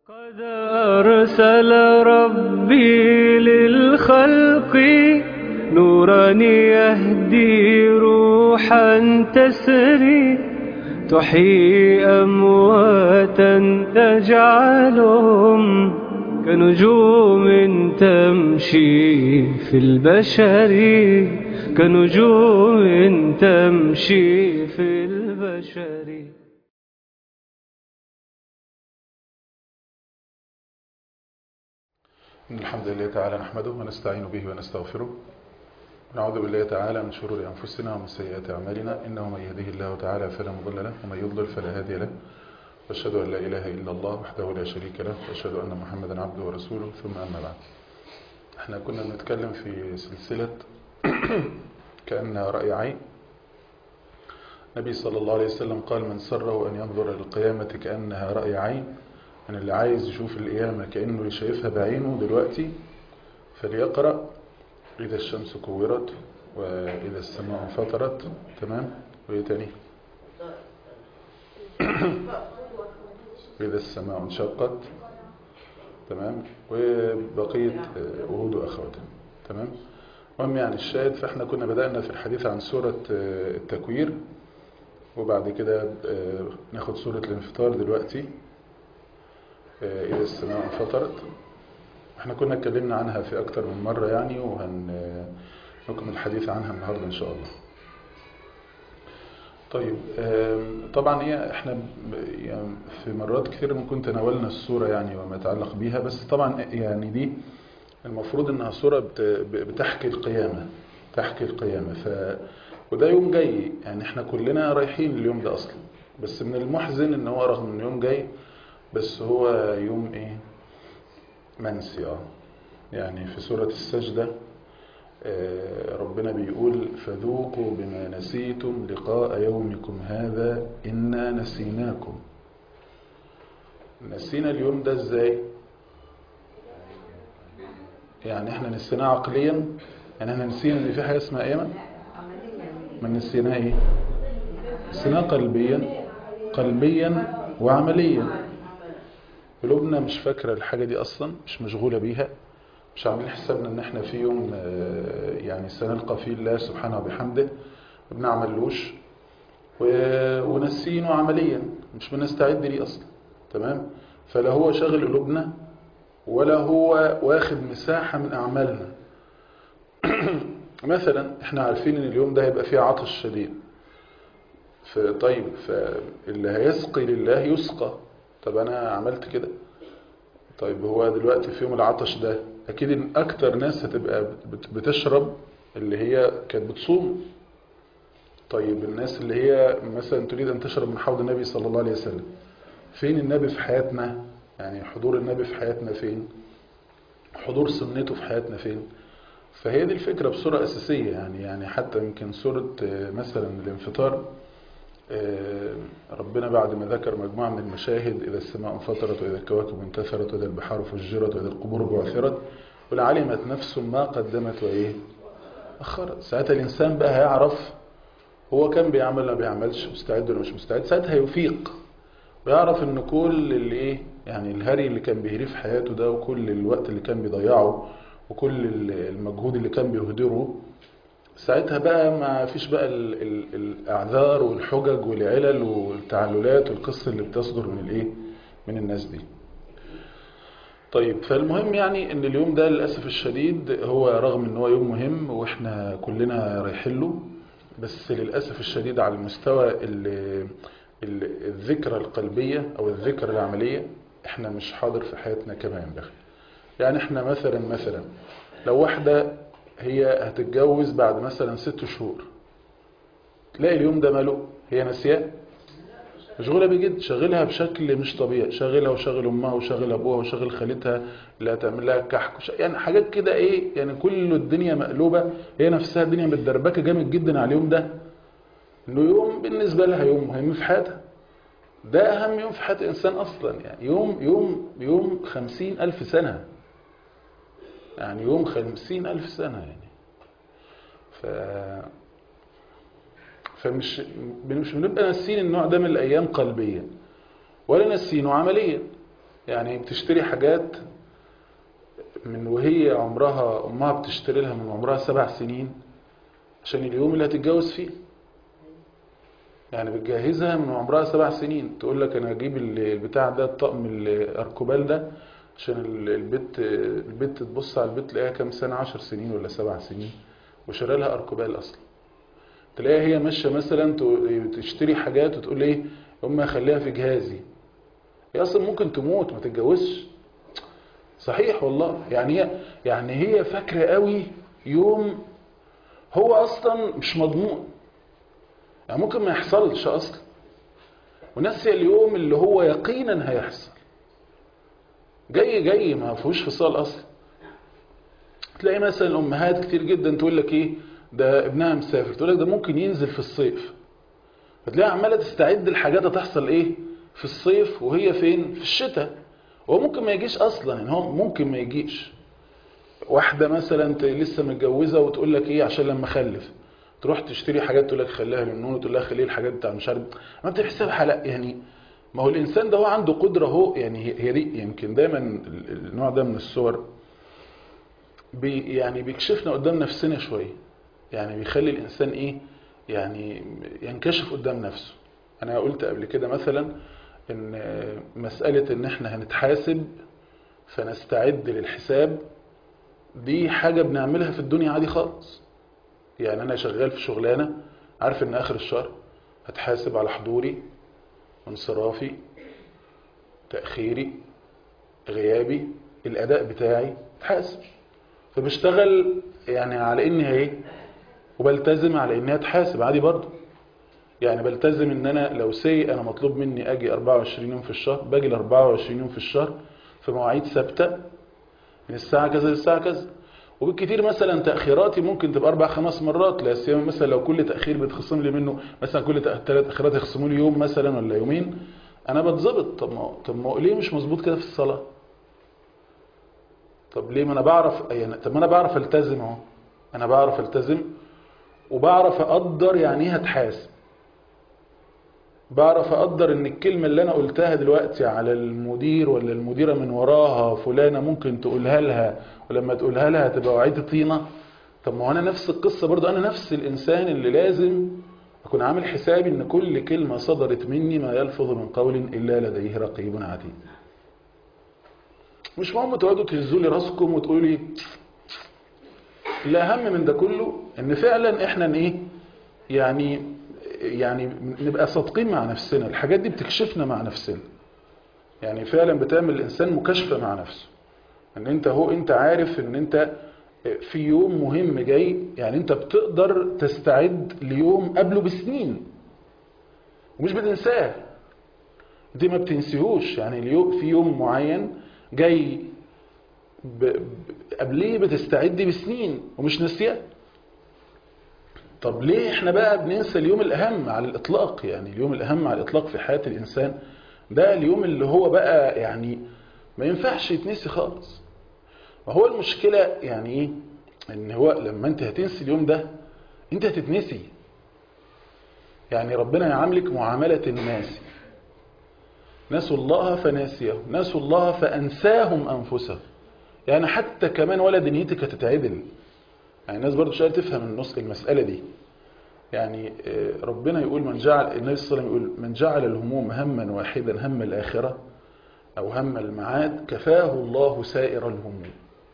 قد أرسل ربي للخلق نورا يهدي روحا تسري تحيي أمواتا تجعلهم كنجوم تمشي في البشر كنجوم تمشي في البشر إن الحمد لله تعالى نحمده ونستعين به ونستغفره ونعوذ بالله تعالى من شرور أنفسنا ومن سيئات أعمالنا إنه من يهده الله تعالى فلا مضل له ومن يضلل فلا هادي له وأشهد أن لا إله إلا الله وحده لا شريك له وأشهد أن محمدا عبده ورسوله ثم أما بعد احنا كنا بنتكلم في سلسلة كأنها رأي عين النبي صلى الله عليه وسلم قال من سره أن ينظر للقيامة كأنها رأي عين من اللي عايز يشوف القيامة كأنه شايفها بعينه دلوقتي فليقرأ إذا الشمس كورت وإذا السماء انفطرت تمام وإيه تاني وإذا السماء انشقت تمام وبقية وهود وأخواتها تمام المهم يعني الشاهد فاحنا كنا بدأنا في الحديث عن سورة التكوير وبعد كده ناخد سورة الانفطار دلوقتي إذا السماء انفطرت احنا كنا اتكلمنا عنها في أكتر من مرة يعني وهنكمل الحديث عنها النهاردة إن شاء الله طيب طبعا هي احنا يعني في مرات كثير ممكن تناولنا الصورة يعني وما يتعلق بيها بس طبعا يعني دي المفروض انها صورة بتحكي القيامة تحكي القيامة ف وده يوم جاي يعني احنا كلنا رايحين اليوم ده اصلا بس من المحزن ان هو رغم انه يوم جاي بس هو يوم ايه منسي اه يعني في سورة السجدة ربنا بيقول فذوقوا بما نسيتم لقاء يومكم هذا إنا نسيناكم نسينا اليوم ده ازاي يعني احنا نسيناه عقليا يعني احنا نسينا ان في حاجة اسمها قيامة ما نسيناه ايه نسيناه قلبيا قلبيا وعمليا قلوبنا مش فاكرة الحاجة دي أصلا مش مشغولة بيها مش عاملين حسابنا ان احنا في يوم يعني سنلقى فيه الله سبحانه وبحمده ما بنعملوش ونسينه عمليا مش بنستعد ليه أصلا تمام فلا هو شاغل قلوبنا ولا هو واخد مساحة من أعمالنا مثلا احنا عارفين ان اليوم ده هيبقى فيه عطش شديد طيب فاللي هيسقي لله يسقى طب انا عملت كده طيب هو دلوقتي في يوم العطش ده اكيد ان اكتر ناس هتبقى بتشرب اللي هي كانت بتصوم طيب الناس اللي هي مثلا تريد ان تشرب من حوض النبي صلى الله عليه وسلم فين النبي في حياتنا يعني حضور النبي في حياتنا فين حضور سنته في حياتنا فين فهي دي الفكرة بصورة أساسية يعني يعني حتى يمكن سورة مثلا الانفطار ربنا بعد ما ذكر مجموعة من المشاهد إذا السماء انفطرت وإذا الكواكب انتثرت وإذا البحار فجرت وإذا القبور بعثرت ولعلمت نفس ما قدمت وإيه أخرت ساعتها الإنسان بقى هيعرف هو كان بيعمل ولا بيعملش مستعد ولا مش مستعد ساعتها يفيق ويعرف ان كل اللي ايه يعني الهري اللي كان بيهريه في حياته ده وكل الوقت اللي كان بيضيعه وكل المجهود اللي كان بيهدره ساعتها بقى ما فيش بقى ال ال الأعذار والحجج والعلل والتعللات والقصة اللي بتصدر من الايه من الناس دي طيب فالمهم يعني ان اليوم ده للأسف الشديد هو رغم ان هو يوم مهم واحنا كلنا رايحين له بس للأسف الشديد على المستوى الذكرى القلبية او الذكرى العملية احنا مش حاضر في حياتنا كما ينبغي يعني احنا مثلا مثلا لو واحدة هي هتتجوز بعد مثلا ست شهور تلاقي اليوم ده ماله هي ناسياه مشغوله بيه جدا شاغلها بشكل مش طبيعي شاغلها وشاغل امها وشاغل ابوها وشاغل خالتها اللي هتعمل لها كحك يعني حاجات كده ايه يعني كل الدنيا مقلوبه هي نفسها الدنيا متدربكه جامد جدا على اليوم ده انه يوم بالنسبه لها يوم مهم في حياتها ده اهم يوم في حياه الانسان اصلا يعني يوم يوم يوم خمسين الف سنه يعني يوم خمسين ألف سنة يعني ف... فمش مش بنبقى ناسين النوع ده من الأيام قلبيا ولا ناسينه عمليا يعني بتشتري حاجات من وهي عمرها امها بتشتري لها من عمرها سبع سنين عشان اليوم اللي هتتجوز فيه يعني بتجهزها من عمرها سبع سنين تقول لك انا هجيب ال- البتاع ده الطقم الاركوبال ده عشان ال- البت البت تبص على البت تلاقيها كام سنه عشر سنين ولا سبع سنين وشاري لها اركوبال اصلا تلاقيها هي ماشيه مثلا ت- تشتري حاجات وتقول ايه امي خليها في جهازي هي اصلا ممكن تموت ما تتجوزش صحيح والله يعني هي يعني هي فاكره قوي يوم هو اصلا مش مضمون يعني ممكن ما يحصلش اصلا وناسيه اليوم اللي هو يقينا هيحصل جاي جاي ما فيهوش فصال اصلا تلاقي مثلا الامهات كتير جدا تقول لك ايه ده ابنها مسافر تقول لك ده ممكن ينزل في الصيف فتلاقيها عماله تستعد لحاجات هتحصل ايه في الصيف وهي فين في الشتاء هو ممكن ما يجيش اصلا يعني هو ممكن ما يجيش واحده مثلا ت- لسه متجوزه وتقول لك ايه عشان لما اخلف تروح تشتري حاجات تقول لك خليها للنون وتقول لها خليه الحاجات بتاع مش عارف ما انت بتحسبها لا يعني ما هو الانسان ده هو عنده قدره هو يعني هي هي دي يمكن دايما ال- النوع ده من الصور بي يعني بيكشفنا قدام نفسنا شويه يعني بيخلي الانسان ايه يعني ينكشف قدام نفسه انا قلت قبل كده مثلا ان مساله ان احنا هنتحاسب فنستعد للحساب دي حاجه بنعملها في الدنيا عادي خالص يعني انا شغال في شغلانه عارف ان اخر الشهر هتحاسب على حضوري انصرافي تاخيري غيابي الاداء بتاعي اتحاسب فبشتغل يعني على اني ايه وبلتزم على انها تحاسب عادي برضه يعني بلتزم ان انا لو سي انا مطلوب مني اجي 24 يوم في الشهر باجي ال 24 يوم في الشهر في مواعيد ثابته من الساعه كذا للساعه كذا وبالكثير مثلا تاخيراتي ممكن تبقى اربع خمس مرات لا سيما مثلا لو كل تاخير بيتخصم لي منه مثلا كل ثلاث تاخيرات يخصموا لي يوم مثلا ولا يومين انا بتظبط طب ما طب ما ليه مش مظبوط كده في الصلاه طب ليه ما انا بعرف يعني طب ما انا بعرف التزم اهو انا بعرف التزم وبعرف اقدر يعني ايه هتحاسب بعرف اقدر ان الكلمه اللي انا قلتها دلوقتي على المدير ولا المديره من وراها فلانه ممكن تقولها لها ولما تقولها لها تبقى وعيت طينه طب ما هو انا نفس القصه برضو انا نفس الانسان اللي لازم اكون عامل حسابي ان كل كلمه صدرت مني ما يلفظ من قول الا لديه رقيب عتيد مش مهم تقعدوا تهزوا لي راسكم وتقولوا لي الاهم من ده كله ان فعلا احنا ايه يعني يعني نبقى صادقين مع نفسنا الحاجات دي بتكشفنا مع نفسنا يعني فعلا بتعمل الانسان مكاشفه مع نفسه ان انت هو انت عارف ان انت في يوم مهم جاي يعني انت بتقدر تستعد ليوم قبله بسنين ومش بتنساه دي ما بتنسيهوش يعني اليوم في يوم معين جاي ب... ب... قبليه بتستعدي بسنين ومش ناسياه طب ليه احنا بقى بننسى اليوم الاهم على الاطلاق يعني اليوم الاهم على الاطلاق في حياة الانسان ده اليوم اللي هو بقى يعني ما ينفعش يتنسي خالص وهو المشكلة يعني ايه ان هو لما انت هتنسي اليوم ده انت هتتنسي يعني ربنا يعاملك معاملة الناس نسوا الله فناسيه نسوا الله فأنساهم أنفسهم يعني حتى كمان ولا دنيتك هتتعدل يعني الناس برضو شوية تفهم النص المسألة دي يعني ربنا يقول من جعل النبي صلى الله عليه وسلم يقول من جعل الهموم هما واحدا هم الآخرة أو هم المعاد كفاه الله سائر الهموم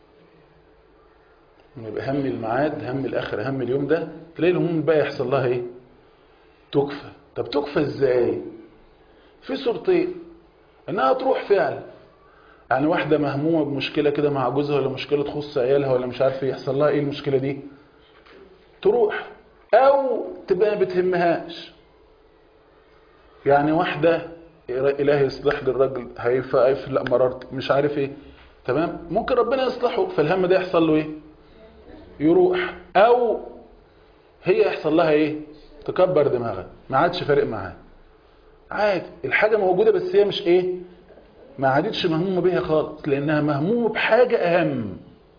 يبقى هم المعاد هم الآخرة هم اليوم ده تلاقي الهموم بقى يحصل لها ايه تكفى طب تكفى ازاي في صورتين انها تروح فعلا يعني واحدة مهمومة بمشكلة كده مع جوزها ولا مشكلة تخص عيالها ولا مش عارف يحصل لها ايه المشكلة دي تروح او تبقى ما بتهمهاش يعني واحدة إلهي يصلح للراجل هيفلق مرارت مش عارف ايه تمام ممكن ربنا يصلحه فالهم ده يحصل له ايه يروح او هي يحصل لها ايه تكبر دماغها ما عادش فارق معاها عادي الحاجة موجودة بس هي مش ايه ما عادتش مهمومة بيها خالص لانها مهمومة بحاجة اهم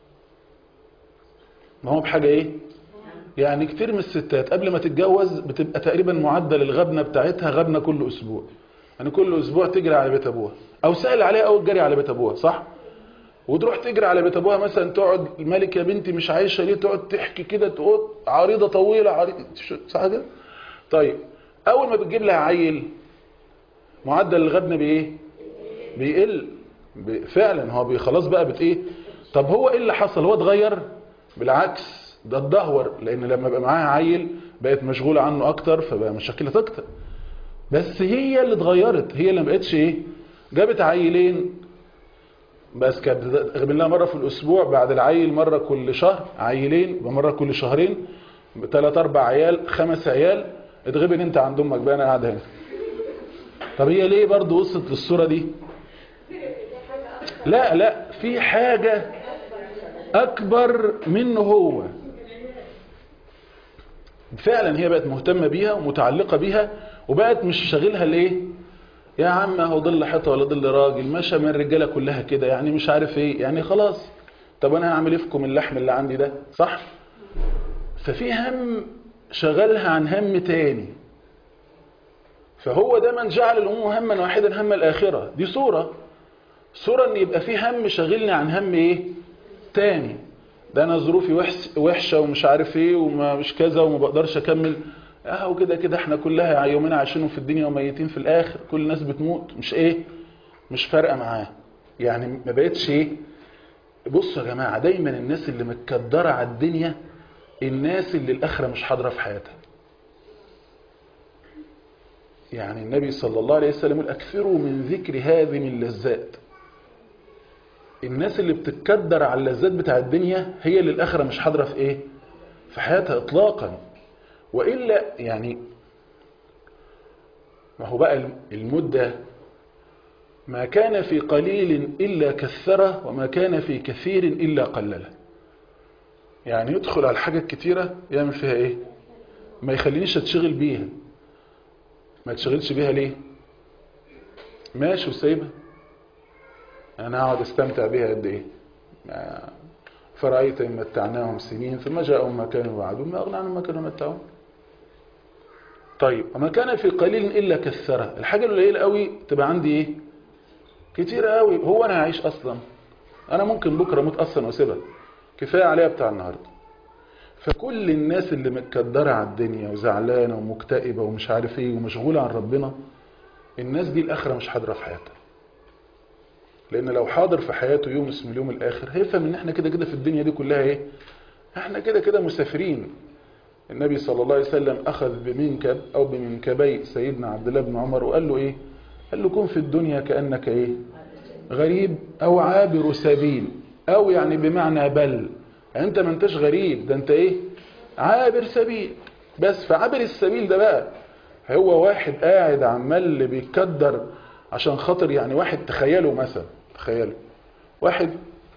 مهمومة بحاجة ايه يعني كتير من الستات قبل ما تتجوز بتبقى تقريبا معدل الغبنة بتاعتها غبنة كل اسبوع يعني كل اسبوع تجري على بيت ابوها او سهل عليها قوي الجري على بيت ابوها صح وتروح تجري على بيت ابوها مثلا تقعد الملك يا بنتي مش عايشه ليه تقعد تحكي كده تقعد عريضه طويله عريضه صح كده طيب اول ما بتجيب لها عيل معدل الغبن بايه بيقل ب- فعلا هو بي- خلاص بقى بت ايه طب هو ايه اللي حصل هو اتغير بالعكس ده اتدهور لان لما بقى معاها عيل بقت مشغوله عنه اكتر فبقى مشاكلها اكتر بس هي اللي اتغيرت هي اللي ما بقتش ايه جابت عيلين بس كانت بتغبن لها مره في الاسبوع بعد العيل مره كل شهر عيلين يبقى مره كل شهرين ثلاث اربع عيال خمس عيال اتغبن انت عند امك بقى انا قاعد هنا طب هي ليه برضه وصلت للصوره دي لا لا في حاجه اكبر منه هو فعلا هي بقت مهتمه بيها ومتعلقه بيها وبقت مش شاغلها ليه يا عم هو ظل حيطه ولا ظل راجل ماشى من الرجاله كلها كده يعني مش عارف ايه يعني خلاص طب انا هعمل ايه فيكم اللحم اللي عندي ده صح ففي هم شغلها عن هم تاني فهو ده من جعل الامور هما واحدا هم الاخره دي صوره صوره ان يبقى في هم شاغلني عن هم ايه تاني ده انا ظروفي وحش وحشه ومش عارف ايه ومش كذا وما بقدرش اكمل اهو كده كده احنا كلها يومين عايشينهم في الدنيا وميتين في الاخر كل الناس بتموت مش ايه مش فارقه معاه يعني ما بقتش ايه بصوا يا جماعه دايما الناس اللي متكدره على الدنيا الناس اللي الاخره مش حاضره في حياتها يعني النبي صلى الله عليه وسلم يقول اكثروا من ذكر هذه اللذات الناس اللي بتتكدر على اللذات بتاع الدنيا هي اللي الاخره مش حاضره في ايه في حياتها اطلاقا والا يعني ما هو بقى المده ما كان في قليل الا كثره وما كان في كثير الا قلله يعني يدخل على الحاجه الكتيره يعمل فيها ايه ما يخلينيش اتشغل بيها ما تشغلش بيها ليه ماشي وسايبها انا اقعد استمتع بيها قد ايه ما- فرأيت إن متعناهم سنين ثم جاءهم ما كانوا يوعدون ما أغنى عنهم ما كانوا يمتعون طيب وما كان في قليل إلا كثرة الحاجة القليلة قوي تبقى عندي إيه كتير قوي هو أنا هعيش أصلا أنا ممكن بكرة أموت أصلا وأسيبها كفاية عليها بتاع النهاردة فكل الناس اللي متكدرة على الدنيا وزعلانة ومكتئبة ومش عارف ايه ومشغولة عن ربنا الناس دي الآخرة مش حاضرة في حياتها لأن لو حاضر في حياته يوم اسمه اليوم الآخر هيفهم إن احنا كده كده في الدنيا دي كلها ايه احنا كده كده مسافرين النبي صلى الله عليه وسلم أخذ بمنكب أو بمنكبي سيدنا عبد الله بن عمر وقال له ايه قال له كن في الدنيا كأنك ايه غريب أو عابر سبيل أو يعني بمعنى بل يعني انت ما انتش غريب ده انت ايه عابر سبيل بس فعابر السبيل ده بقى هو واحد قاعد عمال بيتكدر عشان خاطر يعني واحد تخيله مثلا تخيله واحد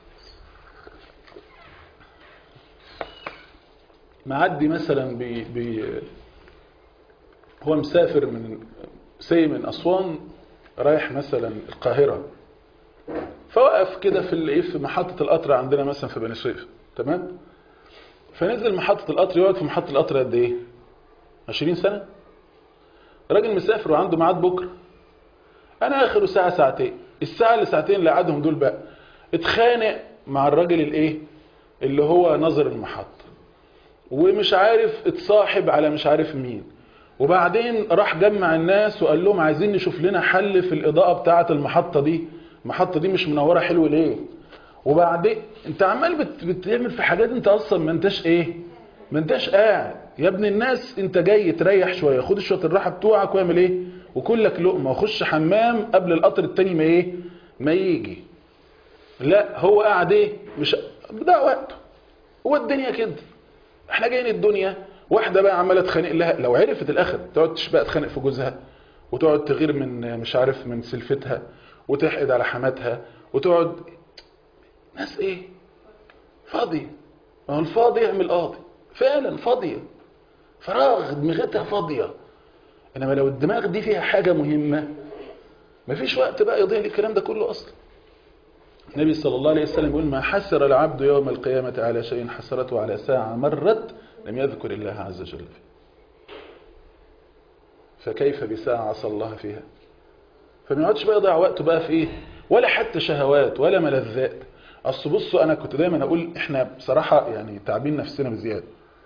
معدي مثلا بي بي هو مسافر من سي من أسوان رايح مثلا القاهرة فوقف كده في الايه في محطة القطر عندنا مثلا في بني سويف تمام فنزل محطة القطر يقعد في محطة القطر قد ايه 20 سنة راجل مسافر وعنده ميعاد بكرة انا اخره ساعة ساعتين الساعة اللي ساعتين اللي قعدهم دول بقى اتخانق مع الراجل الايه اللي هو نظر المحطة ومش عارف اتصاحب على مش عارف مين وبعدين راح جمع الناس وقال لهم عايزين نشوف لنا حل في الإضاءة بتاعة المحطة دي المحطة دي مش منورة حلو ليه وبعدين انت عمال بت... بتعمل في حاجات انت اصلا ما انتش ايه ما انتش قاعد يا ابن الناس انت جاي تريح شوية خد شوية الراحة بتوعك واعمل ايه وكل لك لقمة وخش حمام قبل القطر التاني ما ايه ما يجي لا هو قاعد ايه مش ده وقته هو الدنيا كده احنا جايين الدنيا واحدة بقى عمالة تخانق لها لو عرفت الاخر تقعد بقى تخانق في جوزها وتقعد تغير من مش عارف من سلفتها وتحقد على حماتها وتقعد ناس ايه فاضية ما هو الفاضي يعمل قاضي فعلا فاضية فراغ دماغتها فاضية انما لو الدماغ دي فيها حاجة مهمة مفيش وقت بقى يضيع الكلام ده كله اصلا النبي صلى الله عليه وسلم يقول ما حسر العبد يوم القيامة على شيء حسرته على ساعة مرت لم يذكر الله عز وجل فيه فكيف بساعة عصى الله فيها فما يقعدش بقى يضيع وقته بقى في ايه ولا حتى شهوات ولا ملذات اصل بصوا انا كنت دايما اقول احنا بصراحه يعني تعبين نفسنا بزياده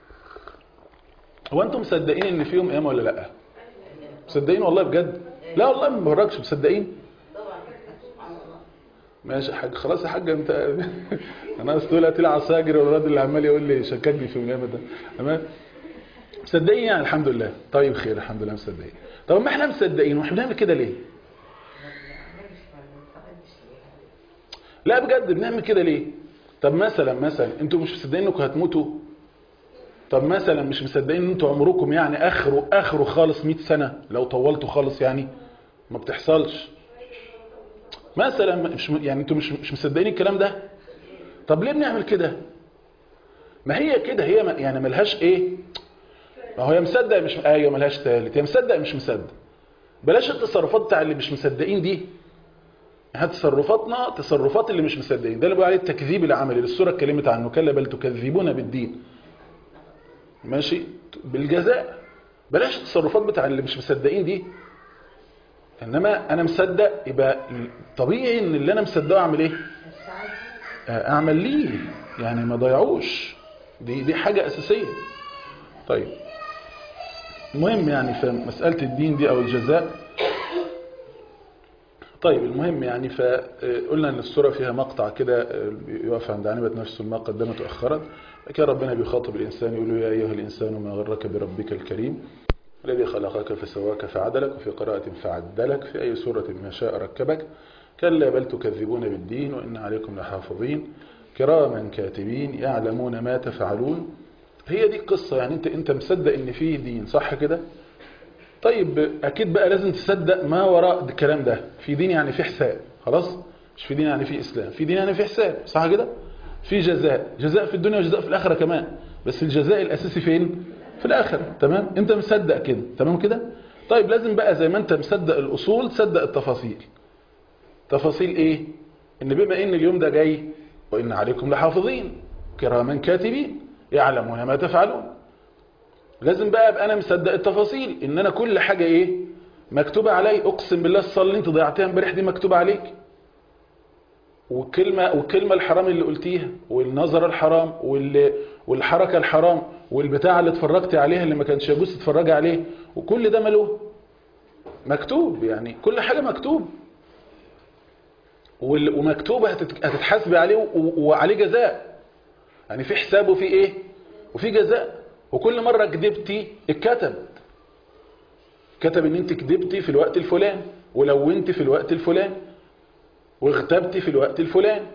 هو انتم مصدقين ان في يوم قيامه ولا لا مصدقين والله بجد لا والله ما بهرجش مصدقين ماشي يا حاج خلاص يا حاج انت انا اصل دلوقتي العصاجر والراجل اللي عمال يقول لي شككني في القيامه ده تمام مصدقين يعني الحمد لله طيب خير الحمد لله مصدقين طب ما احنا مصدقين واحنا بنعمل كده ليه لا بجد بنعمل كده ليه طب مثلا مثلا انتوا مش مصدقين انكم هتموتوا طب مثلا مش مصدقين ان انتوا عمركم يعني اخره اخره خالص 100 سنه لو طولتوا خالص يعني ما بتحصلش مثلا مش يعني انتوا مش مش مصدقين الكلام ده طب ليه بنعمل كده ما هي كده هي ما يعني ملهاش ايه ما هو يا مصدق مش ايوه ملهاش ثالث يا مصدق مش مصدق بلاش التصرفات بتاع اللي مش مصدقين دي احنا تصرفاتنا تصرفات اللي مش مصدقين ده اللي بقول عليه التكذيب العملي اللي السوره اتكلمت عنه كلا بل تكذبون بالدين ماشي بالجزاء بلاش التصرفات بتاع اللي مش مصدقين دي انما انا مصدق يبقى طبيعي ان اللي انا مصدقه اعمل ايه اعمل ليه يعني ما ضيعوش دي دي حاجه اساسيه طيب المهم يعني في مساله الدين دي او الجزاء طيب المهم يعني فقلنا ان السوره فيها مقطع كده يقف عند عنبه نفسه ما قدمت واخرت كان ربنا بيخاطب الانسان يقول له يا ايها الانسان ما غرك بربك الكريم الذي خلقك فسواك فعدلك وفي قراءة فعدلك في أي سورة ما شاء ركبك كلا بل تكذبون بالدين وإن عليكم لحافظين كراما كاتبين يعلمون ما تفعلون هي دي القصة يعني انت انت مصدق ان فيه دين صح كده طيب اكيد بقى لازم تصدق ما وراء الكلام ده في دين يعني في حساب خلاص مش في دين يعني في اسلام في دين يعني في حساب صح كده في جزاء جزاء في الدنيا وجزاء في الاخره كمان بس الجزاء الاساسي فين في الاخره تمام انت مصدق كده تمام كده طيب لازم بقى زي ما انت مصدق الاصول تصدق التفاصيل تفاصيل ايه ان بما ان اليوم ده جاي وان عليكم لحافظين كراما كاتبين يعلمون ما تفعلون لازم بقى ابقى انا مصدق التفاصيل ان انا كل حاجه ايه مكتوبه علي اقسم بالله الصلاه اللي انت ضيعتها امبارح دي مكتوبه عليك والكلمه والكلمه الحرام اللي قلتيها والنظر الحرام وال والحركه الحرام والبتاع اللي اتفرجت عليها اللي ما كانش يجوز تتفرجي عليه وكل ده ماله مكتوب يعني كل حاجه مكتوب ومكتوبه هتتحاسبي عليه وعليه جزاء يعني في حساب وفي ايه وفي جزاء وكل مرة كدبتي اتكتب كتب ان انت كدبتي في الوقت الفلاني ولونتي في الوقت الفلاني واغتبتي في الوقت الفلاني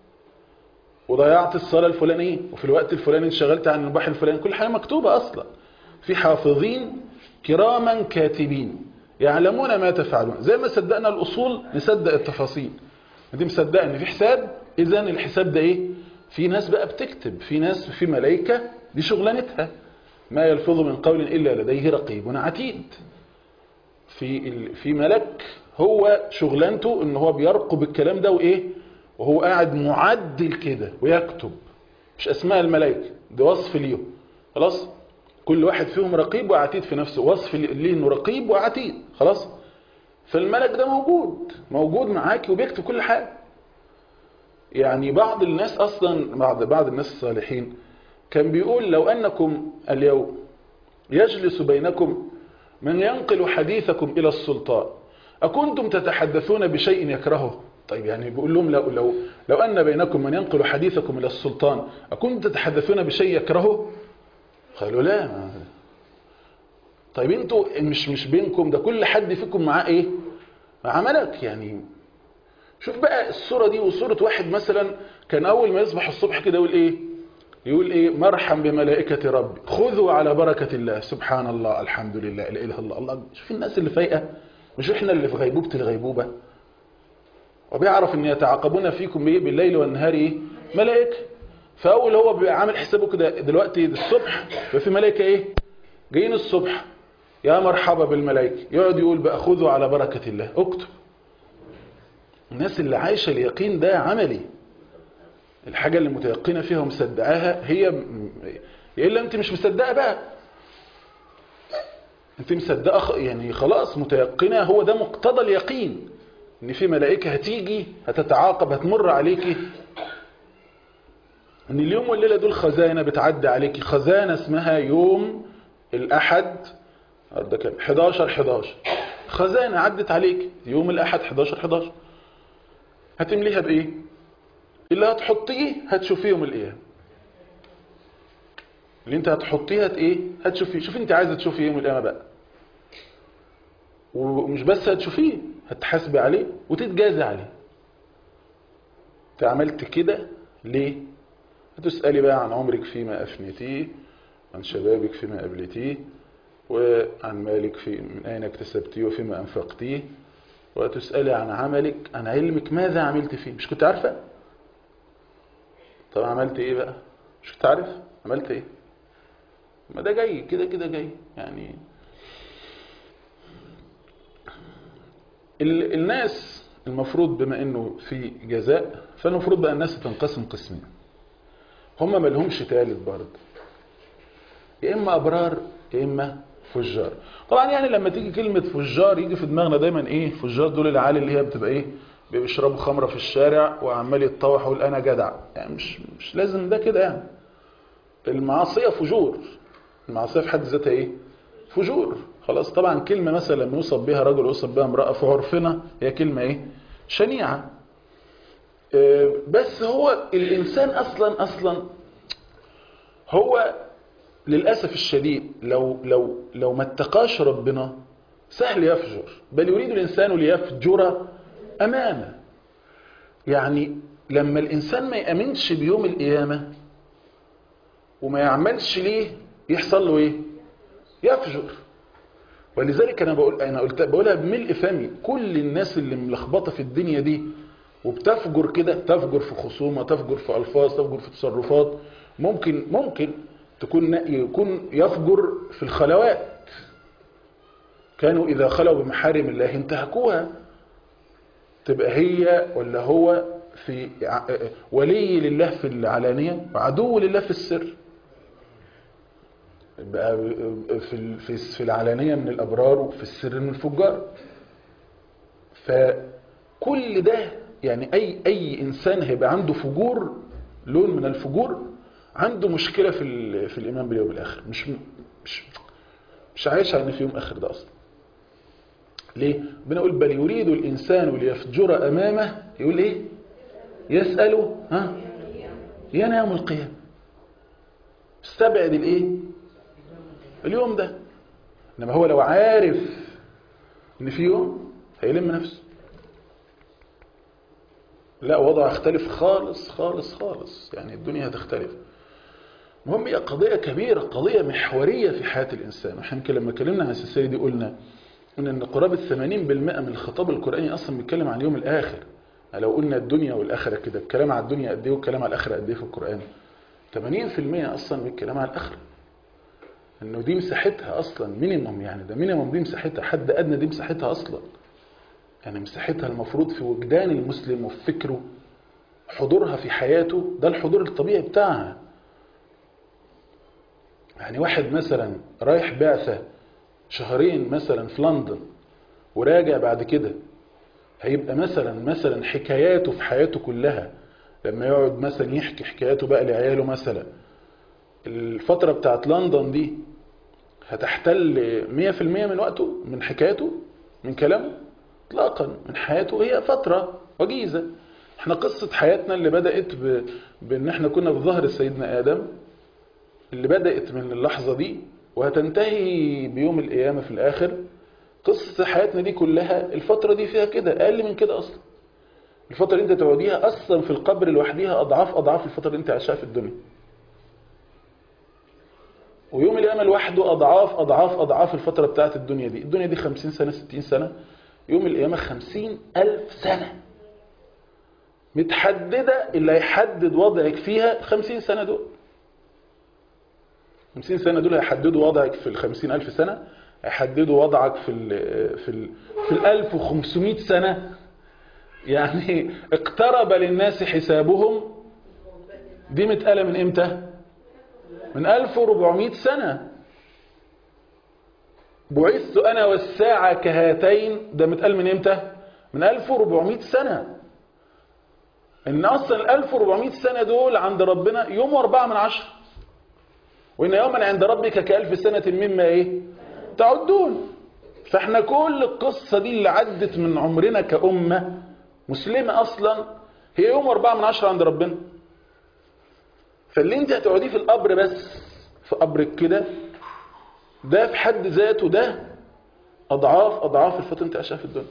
وضيعت الصلاة الفلانية وفي الوقت الفلاني انشغلت عن النباح الفلاني كل حاجة مكتوبة اصلا في حافظين كراما كاتبين يعلمون ما تفعلون زي ما صدقنا الاصول نصدق التفاصيل انت مصدق ان في حساب اذا الحساب ده ايه في ناس بقى بتكتب في ناس في ملائكة دي شغلانتها ما يلفظ من قول إلا لديه رقيب عتيد في في ملك هو شغلانته ان هو بيرقب الكلام ده وايه وهو قاعد معدل كده ويكتب مش اسماء الملائكه ده وصف ليهم خلاص كل واحد فيهم رقيب وعتيد في نفسه وصف ليه انه رقيب وعتيد خلاص فالملك ده موجود موجود معاكي وبيكتب كل حاجه يعني بعض الناس اصلا بعض بعض الناس الصالحين كان بيقول لو أنكم اليوم يجلس بينكم من ينقل حديثكم إلى السلطان أكنتم تتحدثون بشيء يكرهه طيب يعني بيقول لهم لو, لو, لو أن بينكم من ينقل حديثكم إلى السلطان أكنتم تتحدثون بشيء يكرهه قالوا لا طيب انتوا مش مش بينكم ده كل حد فيكم معاه ايه مع ملك يعني شوف بقى الصورة دي وصورة واحد مثلا كان أول ما يصبح الصبح كده يقول ايه يقول ايه مرحم بملائكة ربي خذوا على بركة الله سبحان الله الحمد لله لا اله الا الله الله شوف الناس اللي فايقة مش احنا اللي في غيبوبة الغيبوبة وبيعرف ان يتعاقبون فيكم ايه بالليل والنهار ايه ملائكة فاول هو بيبقى عامل حسابه كده دلوقتي الصبح في ملائكة ايه جايين الصبح يا مرحبا بالملائكة يقعد يقول بقى خذوا على بركة الله اكتب الناس اللي عايشة اليقين ده عملي الحاجة اللي متيقنة فيها ومصدقاها هي يا إلا أنت مش مصدقة بقى أنت مصدقة يعني خلاص متيقنة هو ده مقتضى اليقين ان في ملائكة هتيجي هتتعاقب هتمر عليكي ان اليوم والليلة دول خزانة بتعدي عليكي خزانة اسمها يوم الاحد ده كام 11 11 خزانة عدت عليك يوم الاحد 11 11 هتمليها بايه اللي هتحطيه هتشوفيه يوم القيامه اللي انت هتحطيه هت ايه هتشوفيه شوف انت عايزه تشوفيه يوم القيامه بقى ومش بس هتشوفيه هتحاسبي عليه وتتجازي عليه انت عملت كده ليه هتسألي بقى عن عمرك فيما أفنيتيه عن شبابك فيما أبلتيه وعن مالك في من أين اكتسبتيه وفيما أنفقتيه وتسألي عن عملك عن علمك ماذا عملت فيه مش كنت عارفة طب عملت ايه بقى مش كنت عارف عملت ايه ما ده جاي كده كده جاي يعني ال- الناس المفروض بما انه في جزاء فالمفروض بقى الناس تنقسم قسمين هم ما لهمش تالت برضه يا اما ابرار يا اما فجار طبعا يعني لما تيجي كلمة فجار يجي في دماغنا دايما ايه فجار دول العالي اللي هي بتبقى ايه بيشربوا خمرة في الشارع وعمال يتطوح ويقول انا جدع يعني مش مش لازم ده كده يعني المعصية فجور المعصية في حد ذاتها ايه فجور خلاص طبعا كلمة مثلا لما يوصف بها رجل ويوصف بها امرأة في عرفنا هي كلمة ايه شنيعة آه، بس هو الانسان اصلا اصلا هو للأسف الشديد لو لو لو ما اتقاش ربنا سهل يفجر بل يريد الإنسان ليفجر أمامه يعني لما الإنسان ما يأمنش بيوم القيامة وما يعملش ليه يحصل له إيه يفجر ولذلك أنا بقول أنا قلت بقولها بملء فمي كل الناس اللي ملخبطة في الدنيا دي وبتفجر كده تفجر في خصومة تفجر في ألفاظ تفجر في تصرفات ممكن ممكن تكون يكون يفجر في الخلوات كانوا إذا خلوا بمحارم الله انتهكوها تبقى هي ولا هو في ع- ولي لله في العلانية وعدو لله في السر يبقى في ال- في في العلانية من الأبرار وفي السر من الفجار فكل ده يعني أي أي إنسان هيبقى عنده فجور لون من الفجور عنده مشكلة في ال- في الإيمان باليوم الآخر مش مش مش عايش على إن في يوم آخر ده أصلا ليه؟ بنقول بل يريد الإنسان ليفجر أمامه يقول إيه؟ يسأله ها؟ ينام القيامة استبعد الإيه؟ اليوم ده إنما هو لو عارف إن في يوم هيلم نفسه لا وضع يختلف خالص خالص خالص يعني الدنيا هتختلف المهم هي قضية كبيرة قضية محورية في حياة الإنسان واحنا يمكن لما اتكلمنا عن السلسلة دي قلنا إن إن قرابة 80% من الخطاب القرآني أصلا بيتكلم عن اليوم الآخر يعني لو قلنا الدنيا والآخرة كده الكلام على الدنيا قد إيه والكلام على الآخرة قد إيه في القرآن 80% أصلا بالكلام على الآخرة إنه دي مساحتها أصلا مينيمم يعني ده مينيمم دي مساحتها حد أدنى دي مساحتها أصلا يعني مساحتها المفروض في وجدان المسلم وفي فكره حضورها في حياته ده الحضور الطبيعي بتاعها يعني واحد مثلا رايح بعثة شهرين مثلا في لندن وراجع بعد كده هيبقى مثلا مثلا حكاياته في حياته كلها لما يقعد مثلا يحكي حكاياته بقى لعياله مثلا الفترة بتاعت لندن دي هتحتل 100% من وقته من حكايته من كلامه اطلاقا من حياته هي فترة وجيزة احنا قصة حياتنا اللي بدأت ب... بان احنا كنا في ظهر سيدنا آدم اللي بدأت من اللحظة دي وهتنتهي بيوم القيامة في الآخر قصة حياتنا دي كلها الفترة دي فيها كده أقل من كده أصلا الفترة اللي انت تقعديها أصلا في القبر لوحديها أضعاف أضعاف الفترة اللي انت عايشها في الدنيا ويوم القيامة لوحده أضعاف أضعاف أضعاف الفترة بتاعت الدنيا دي الدنيا دي خمسين سنة ستين سنة يوم القيامة خمسين ألف سنة متحددة اللي هيحدد وضعك فيها خمسين سنة دول خمسين سنة دول هيحددوا وضعك في الخمسين ألف سنة هيحددوا وضعك في ال في ال في الألف وخمسمائة سنة يعني اقترب للناس حسابهم دي متقالة من امتى من 1400 سنة بعثت أنا والساعة كهاتين ده متقال من امتى من 1400 سنة ان اصلا ال 1400 سنة دول عند ربنا يوم واربعة من عشر وان يوما عند ربك كألف سنة مما ايه تعدون فاحنا كل القصة دي اللي عدت من عمرنا كأمة مسلمة اصلا هي يوم واربعة من عشر عند ربنا فاللي انت هتقعديه في القبر بس في قبرك كده ده في حد ذاته ده اضعاف اضعاف الفتره انت عايشها في الدنيا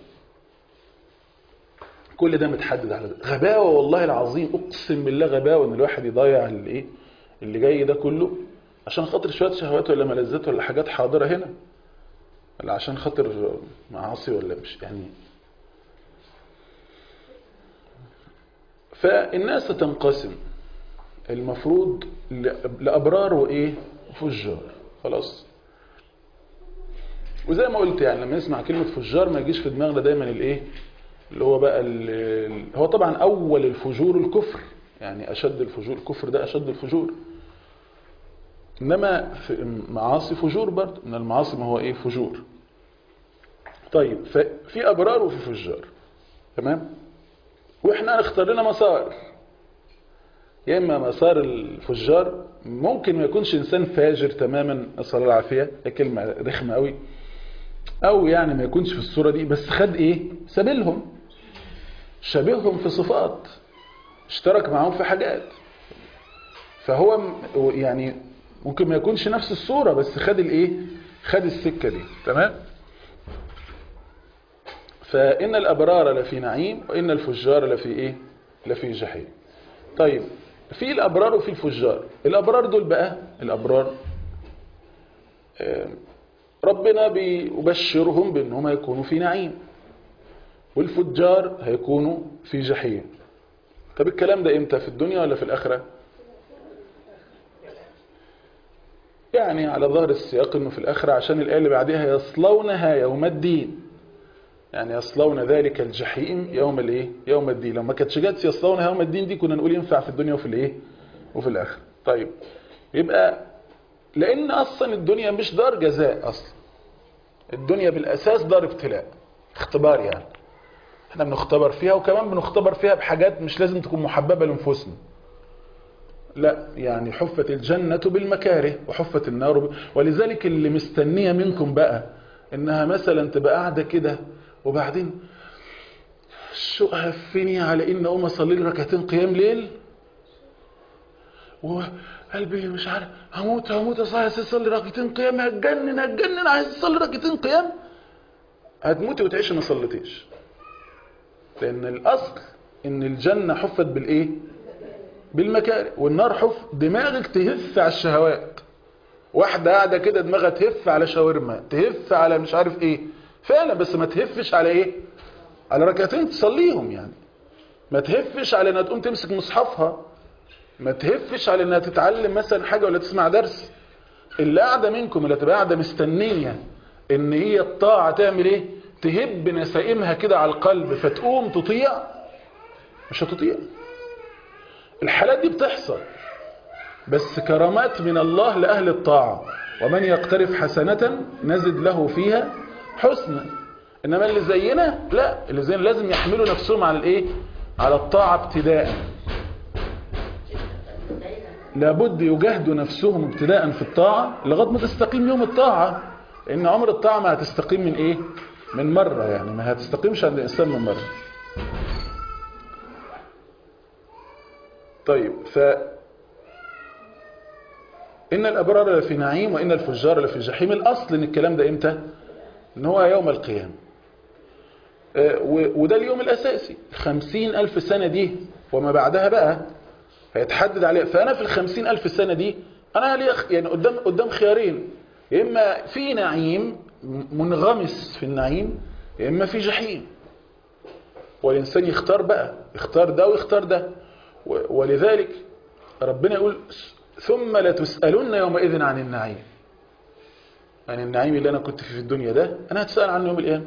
كل ده متحدد على ده غباوه والله العظيم اقسم بالله غباوه ان الواحد يضيع الايه اللي جاي ده كله عشان خاطر شويه شهوات ولا ملذات ولا حاجات حاضره هنا ولا عشان خاطر معاصي ولا مش يعني فالناس تنقسم المفروض لأبرار وإيه وفجار خلاص وزي ما قلت يعني لما نسمع كلمة فجار ما يجيش في دماغنا دايما الإيه اللي هو بقى هو طبعا أول الفجور الكفر يعني أشد الفجور الكفر ده أشد الفجور إنما في معاصي فجور برضه من المعاصي ما هو إيه فجور طيب ففي أبرار وفي فجار تمام وإحنا نختار لنا مسار يا إما مسار الفجار ممكن ما يكونش إنسان فاجر تماما نسأل الله العافية كلمة رخمة قوي أو يعني ما يكونش في الصورة دي بس خد إيه سبيلهم شبههم في صفات اشترك معهم في حاجات فهو يعني ممكن ما يكونش نفس الصورة بس خد الإيه خد السكة دي تمام فإن الأبرار لفي نعيم وإن الفجار لفي إيه لفي جحيم طيب في الأبرار وفي الفجار الأبرار دول بقى الأبرار ربنا بيبشرهم بأنهم هيكونوا في نعيم والفجار هيكونوا في جحيم طب الكلام ده امتى في الدنيا ولا في الآخرة يعني على ظهر السياق انه في الآخرة عشان الآية اللي بعدها يصلونها يوم الدين يعني يصلون ذلك الجحيم يوم الايه يوم الدين لو ما كانتش جت يصلونها يوم الدين دي كنا نقول ينفع في الدنيا وفي الايه وفي الاخره طيب يبقى لان اصلا الدنيا مش دار جزاء اصلا الدنيا بالاساس دار ابتلاء اختبار يعني احنا بنختبر فيها وكمان بنختبر فيها بحاجات مش لازم تكون محببه لانفسنا لا يعني حفت الجنة بالمكاره وحفت النار ب... ولذلك اللي مستنية منكم بقى انها مثلا تبقى قاعدة كده وبعدين شو هفني على ان اقوم اصلي لي ركعتين قيام ليل وقلبي مش عارف هموت هموت اصلي اصلي ركعتين قيام هتجنن هتجنن عايز اصلي ركعتين قيام هتموتي وتعيشي ما صليتيش لان الاصل ان الجنه حفت بالايه بالمكاره والنار حف دماغك تهف على الشهوات واحده قاعده كده دماغها تهف على شاورما تهف على مش عارف ايه فعلا بس ما تهفش على ايه على ركعتين تصليهم يعني ما تهفش على انها تقوم تمسك مصحفها ما تهفش على انها تتعلم مثلا حاجه ولا تسمع درس اللي قاعده منكم اللي تبقى قاعده مستنيه ان هي الطاعه تعمل ايه تهب نسائمها كده على القلب فتقوم تطيع مش هتطيع الحالات دي بتحصل بس كرامات من الله لأهل الطاعة ومن يقترف حسنة نزد له فيها حسنا إنما اللي زينا لا اللي زينا لازم يحملوا نفسهم على الإيه على الطاعة ابتداء لابد يجاهدوا نفسهم ابتداء في الطاعة لغاية ما تستقيم يوم الطاعة لأن عمر الطاعة ما هتستقيم من إيه من مرة يعني ما هتستقيمش عند الإنسان من مرة طيب ف إن الأبرار لفي نعيم وإن الفجار لفي جحيم الأصل إن الكلام ده إمتى إن هو يوم القيامة وده اليوم الأساسي خمسين ألف سنة دي وما بعدها بقى هيتحدد عليه فأنا في الخمسين ألف سنة دي أنا لي يعني قدام قدام خيارين يا إما في نعيم منغمس في النعيم يا إما في جحيم والإنسان يختار بقى يختار ده ويختار ده ولذلك ربنا يقول ثم لتسألن يومئذ عن النعيم عن النعيم اللي أنا كنت فيه في الدنيا ده أنا هتسأل عنه يوم القيامة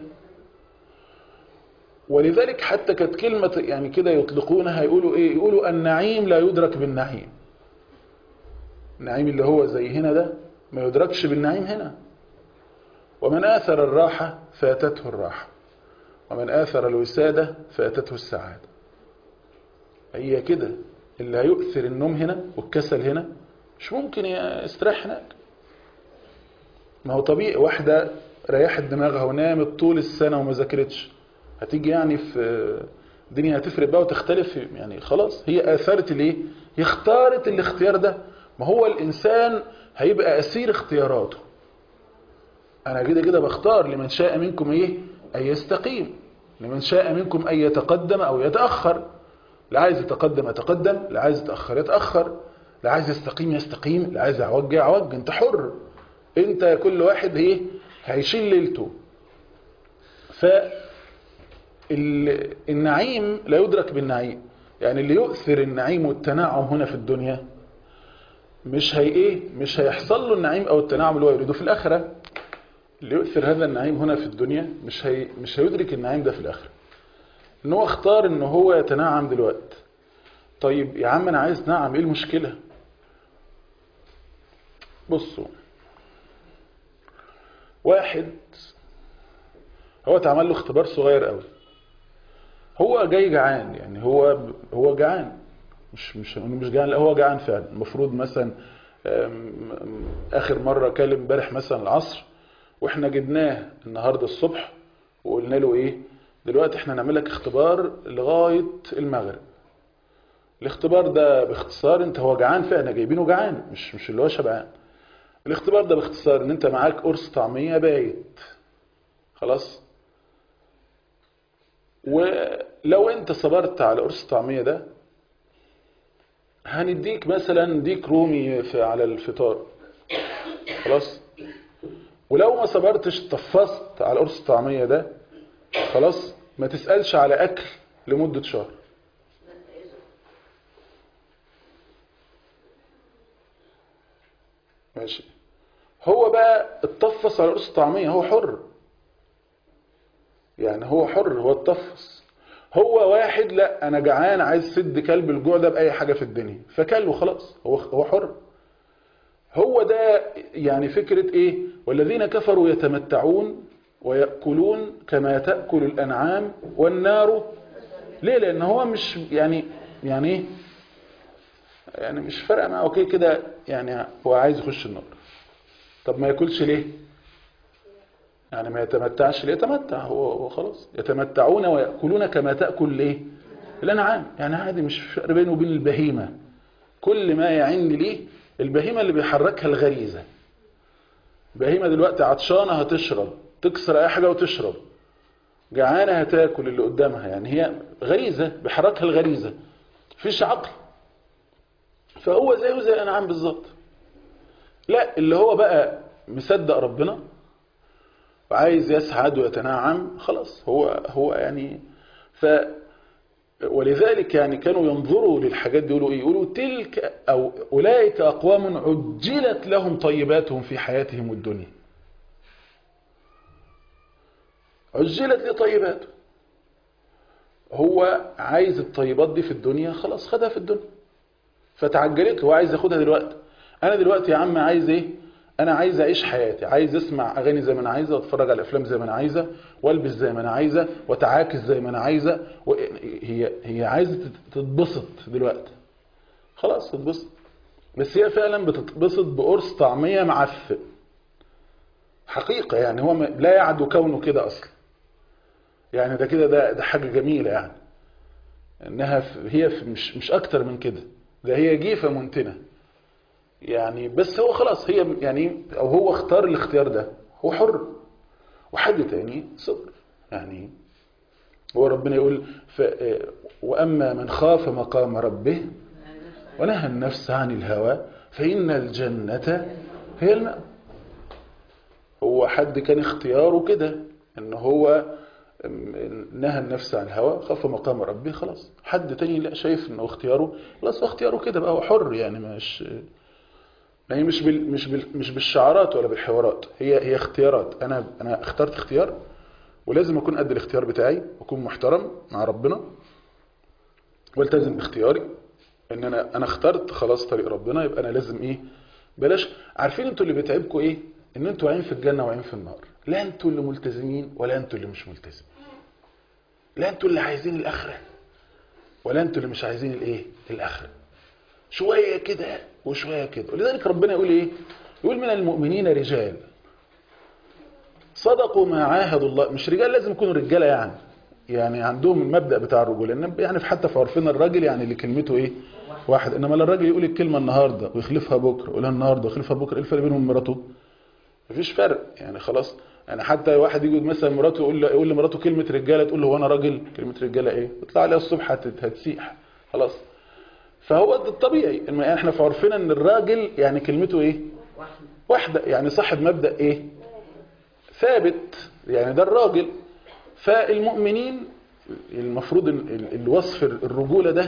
ولذلك حتى كانت كلمة يعني كده يطلقونها يقولوا إيه يقولوا النعيم لا يدرك بالنعيم النعيم اللي هو زي هنا ده ما يدركش بالنعيم هنا ومن آثر الراحة فاتته الراحة ومن آثر الوسادة فأتته السعادة هي كده اللي هيؤثر النوم هنا والكسل هنا مش ممكن يستريح هناك ما هو طبيعي واحدة ريحت دماغها ونامت طول السنة وما ذاكرتش هتيجي يعني في الدنيا هتفرق بقى وتختلف يعني خلاص هي آثرت الايه هي اختارت الاختيار ده ما هو الإنسان هيبقى أسير اختياراته أنا كده كده بختار لمن شاء منكم إيه أن يستقيم لمن شاء منكم أن يتقدم أو يتأخر لا عايز يتقدم يتقدم لا عايز يتأخر يتأخر لا عايز يستقيم يستقيم لا عايز يعوج يعوج انت حر انت كل واحد ايه هيشيل ليلته ف النعيم لا يدرك بالنعيم يعني اللي يؤثر النعيم والتنعم هنا في الدنيا مش هي ايه مش هيحصل له النعيم او التنعم اللي هو يريده في الاخره اللي يؤثر هذا النعيم هنا في الدنيا مش هي مش هيدرك النعيم ده في الاخره ان هو اختار ان هو يتنعم دلوقتي طيب يا عم انا عايز نعم ايه المشكله بصوا واحد هو اتعمل له اختبار صغير قوي هو جاي جعان يعني هو هو جعان مش مش مش جعان لا هو جعان فعلا المفروض مثلا اخر مره كلم امبارح مثلا العصر واحنا جبناه النهارده الصبح وقلنا له ايه دلوقتي احنا نعمل لك اختبار لغايه المغرب الاختبار ده باختصار انت هو جعان فعلا جايبينه جعان مش مش اللي هو شبعان الاختبار ده باختصار ان انت معاك قرص طعميه بايت خلاص ولو انت صبرت على قرص الطعميه ده هنديك مثلا ديك رومي في على الفطار خلاص ولو ما صبرتش طفصت على قرص الطعميه ده خلاص ما تسالش على اكل لمده شهر ماشي هو بقى اتطفص على قرص الطعميه هو حر يعني هو حر هو اتطفص هو واحد لا انا جعان عايز سد كلب الجوع ده باي حاجه في الدنيا فكل وخلاص هو هو حر هو ده يعني فكره ايه والذين كفروا يتمتعون وياكلون كما تاكل الانعام والنار ليه لان هو مش يعني يعني ايه يعني مش فارقه معاه اوكي كده يعني هو عايز يخش النار طب ما ياكلش ليه يعني ما يتمتعش ليه يتمتع هو, هو خلاص يتمتعون ويأكلون كما تأكل ايه الأنعام يعني عادي مش فرق بينه وبين البهيمة كل ما يعن ليه البهيمة اللي بيحركها الغريزة البهيمة دلوقتي عطشانة هتشرب تكسر أي حاجة وتشرب جعانة هتاكل اللي قدامها يعني هي غريزة بيحركها الغريزة فيش عقل فهو زيه زي الأنعام بالظبط لا اللي هو بقى مصدق ربنا وعايز يسعد ويتنعم خلاص هو هو يعني ف ولذلك يعني كانوا ينظروا للحاجات دي يقولوا ايه يقولوا تلك او اولئك اقوام عجلت لهم طيباتهم في حياتهم الدنيا عجلت لطيباته هو عايز الطيبات دي في الدنيا خلاص خدها في الدنيا فتعجلت له هو عايز ياخدها دلوقتي انا دلوقتي يا عم عايز ايه انا عايز اعيش حياتي عايز اسمع اغاني زي ما انا عايزه واتفرج على افلام زي ما انا عايزه والبس زي ما انا عايزه واتعاكس زي ما انا عايزه هي هي عايزه تتبسط دلوقتي خلاص تتبسط بس هي فعلا بتتبسط بقرص طعميه معفن حقيقه يعني هو لا يعدو كونه كده اصلا يعني ده كده ده ده حاجه جميله يعني انها هي مش مش اكتر من كده ده هي جيفه منتنه يعني بس هو خلاص هي يعني او هو اختار الاختيار ده هو حر وحد تاني صبر يعني هو ربنا يقول ف واما من خاف مقام ربه ونهى النفس عن الهوى فان الجنه هي الماء هو حد كان اختياره كده ان هو نهى النفس عن الهوى خاف مقام ربه خلاص حد تاني لا شايف انه اختياره خلاص اختياره كده بقى هو حر يعني مش ما هي مش بال مش بال مش بالشعارات ولا بالحوارات هي هي اختيارات انا انا اخترت اختيار ولازم اكون قد الاختيار بتاعي واكون محترم مع ربنا والتزم باختياري ان انا انا اخترت خلاص طريق ربنا يبقى انا لازم ايه بلاش عارفين انتوا اللي بيتعبكم ايه ان انتوا عين في الجنه وعين في النار لا انتوا اللي ملتزمين ولا انتوا اللي مش ملتزمين لا انتوا اللي عايزين الاخره ولا انتوا اللي مش عايزين الايه الاخره شويه كده وشويه كده ولذلك ربنا يقول ايه يقول من المؤمنين رجال صدقوا ما عاهدوا الله مش رجال لازم يكونوا رجاله يعني يعني عندهم المبدا بتاع الرجوله لان يعني في حتى في عرفنا الراجل يعني اللي كلمته ايه واحد انما الراجل يقول الكلمه النهارده ويخلفها بكره يقولها النهارده ويخلفها بكره ايه الفرق بينهم ومراته مفيش فرق يعني خلاص يعني حتى واحد يجي مثلا مراته يقول له يقول لمراته كلمه رجاله تقول له هو انا راجل كلمه رجاله ايه يطلع عليها الصبح هت- هتسيح خلاص فهو ده الطبيعي إن احنا في عرفنا ان الراجل يعني كلمته ايه واحده يعني صاحب مبدا ايه ثابت يعني ده الراجل فالمؤمنين المفروض إن ال- الوصف الرجوله ده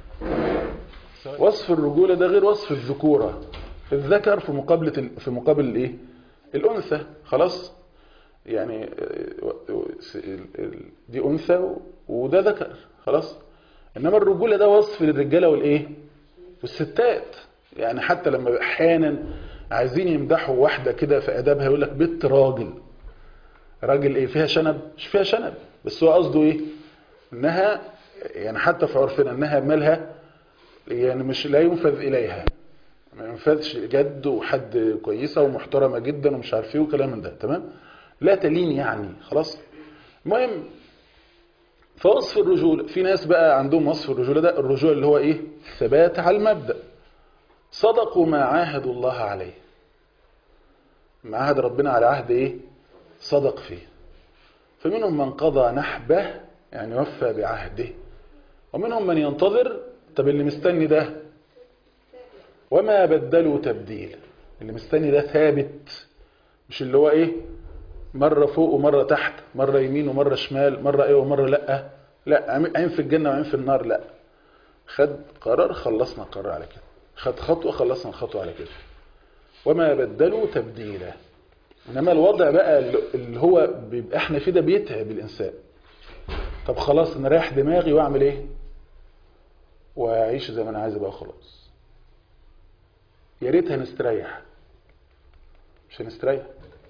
وصف الرجوله ده غير وصف الذكوره الذكر في مقابله ال- في مقابل الايه الانثى خلاص يعني آه، ال- ال- دي انثى و- وده ذكر خلاص انما الرجوله ده وصف للرجاله والايه والستات يعني حتى لما احيانا عايزين يمدحوا واحده كده في ادابها يقول لك بنت راجل راجل ايه فيها شنب مش فيها شنب بس هو قصده ايه انها يعني حتى في عرفنا انها مالها يعني مش لا ينفذ اليها ما ينفذش جد وحد كويسه ومحترمه جدا ومش عارف ايه وكلام من ده تمام لا تلين يعني خلاص المهم فوصف الرجولة في ناس بقى عندهم وصف الرجولة ده الرجولة اللي هو ايه الثبات على المبدأ صدقوا ما عاهدوا الله عليه ما عهد ربنا على عهد ايه صدق فيه فمنهم من قضى نحبه يعني وفى بعهده ومنهم من ينتظر طب اللي مستني ده وما بدلوا تبديل اللي مستني ده ثابت مش اللي هو ايه مرة فوق ومرة تحت مرة يمين ومرة شمال مرة ايه ومرة لا لا عين في الجنة وعين في النار لا خد قرار خلصنا قرار على كده خد خطوة خلصنا الخطوة على كده وما بدلوا تبديلا انما الوضع بقى اللي هو بيبقى احنا فيه ده بيتعب الانسان طب خلاص انا رايح دماغي واعمل ايه واعيش زي ما انا عايز بقى خلاص يا ريت هنستريح مش هنستريح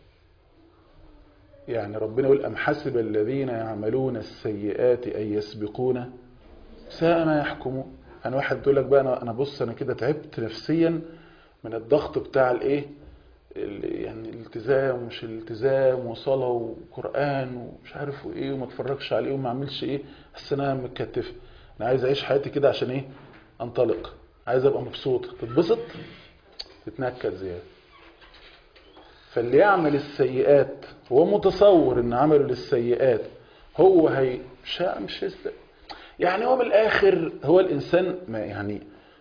يعني ربنا يقول أم حسب الذين يعملون السيئات أن يسبقونا ساء ما يحكمون أنا واحد تقول لك بقى أنا أنا بص أنا كده تعبت نفسيا من الضغط بتاع الإيه يعني الالتزام ومش الالتزام وصلاة وقرآن ومش عارف وإيه وما اتفرجش عليه وما اعملش إيه بس أنا متكتف أنا عايز أعيش حياتي كده عشان إيه أنطلق عايز أبقى مبسوط تتبسط تتنكد زيادة فاللي يعمل السيئات هو متصور ان عمله للسيئات هو هي مش مش هيست... يعني هو من الاخر هو الانسان ما يعني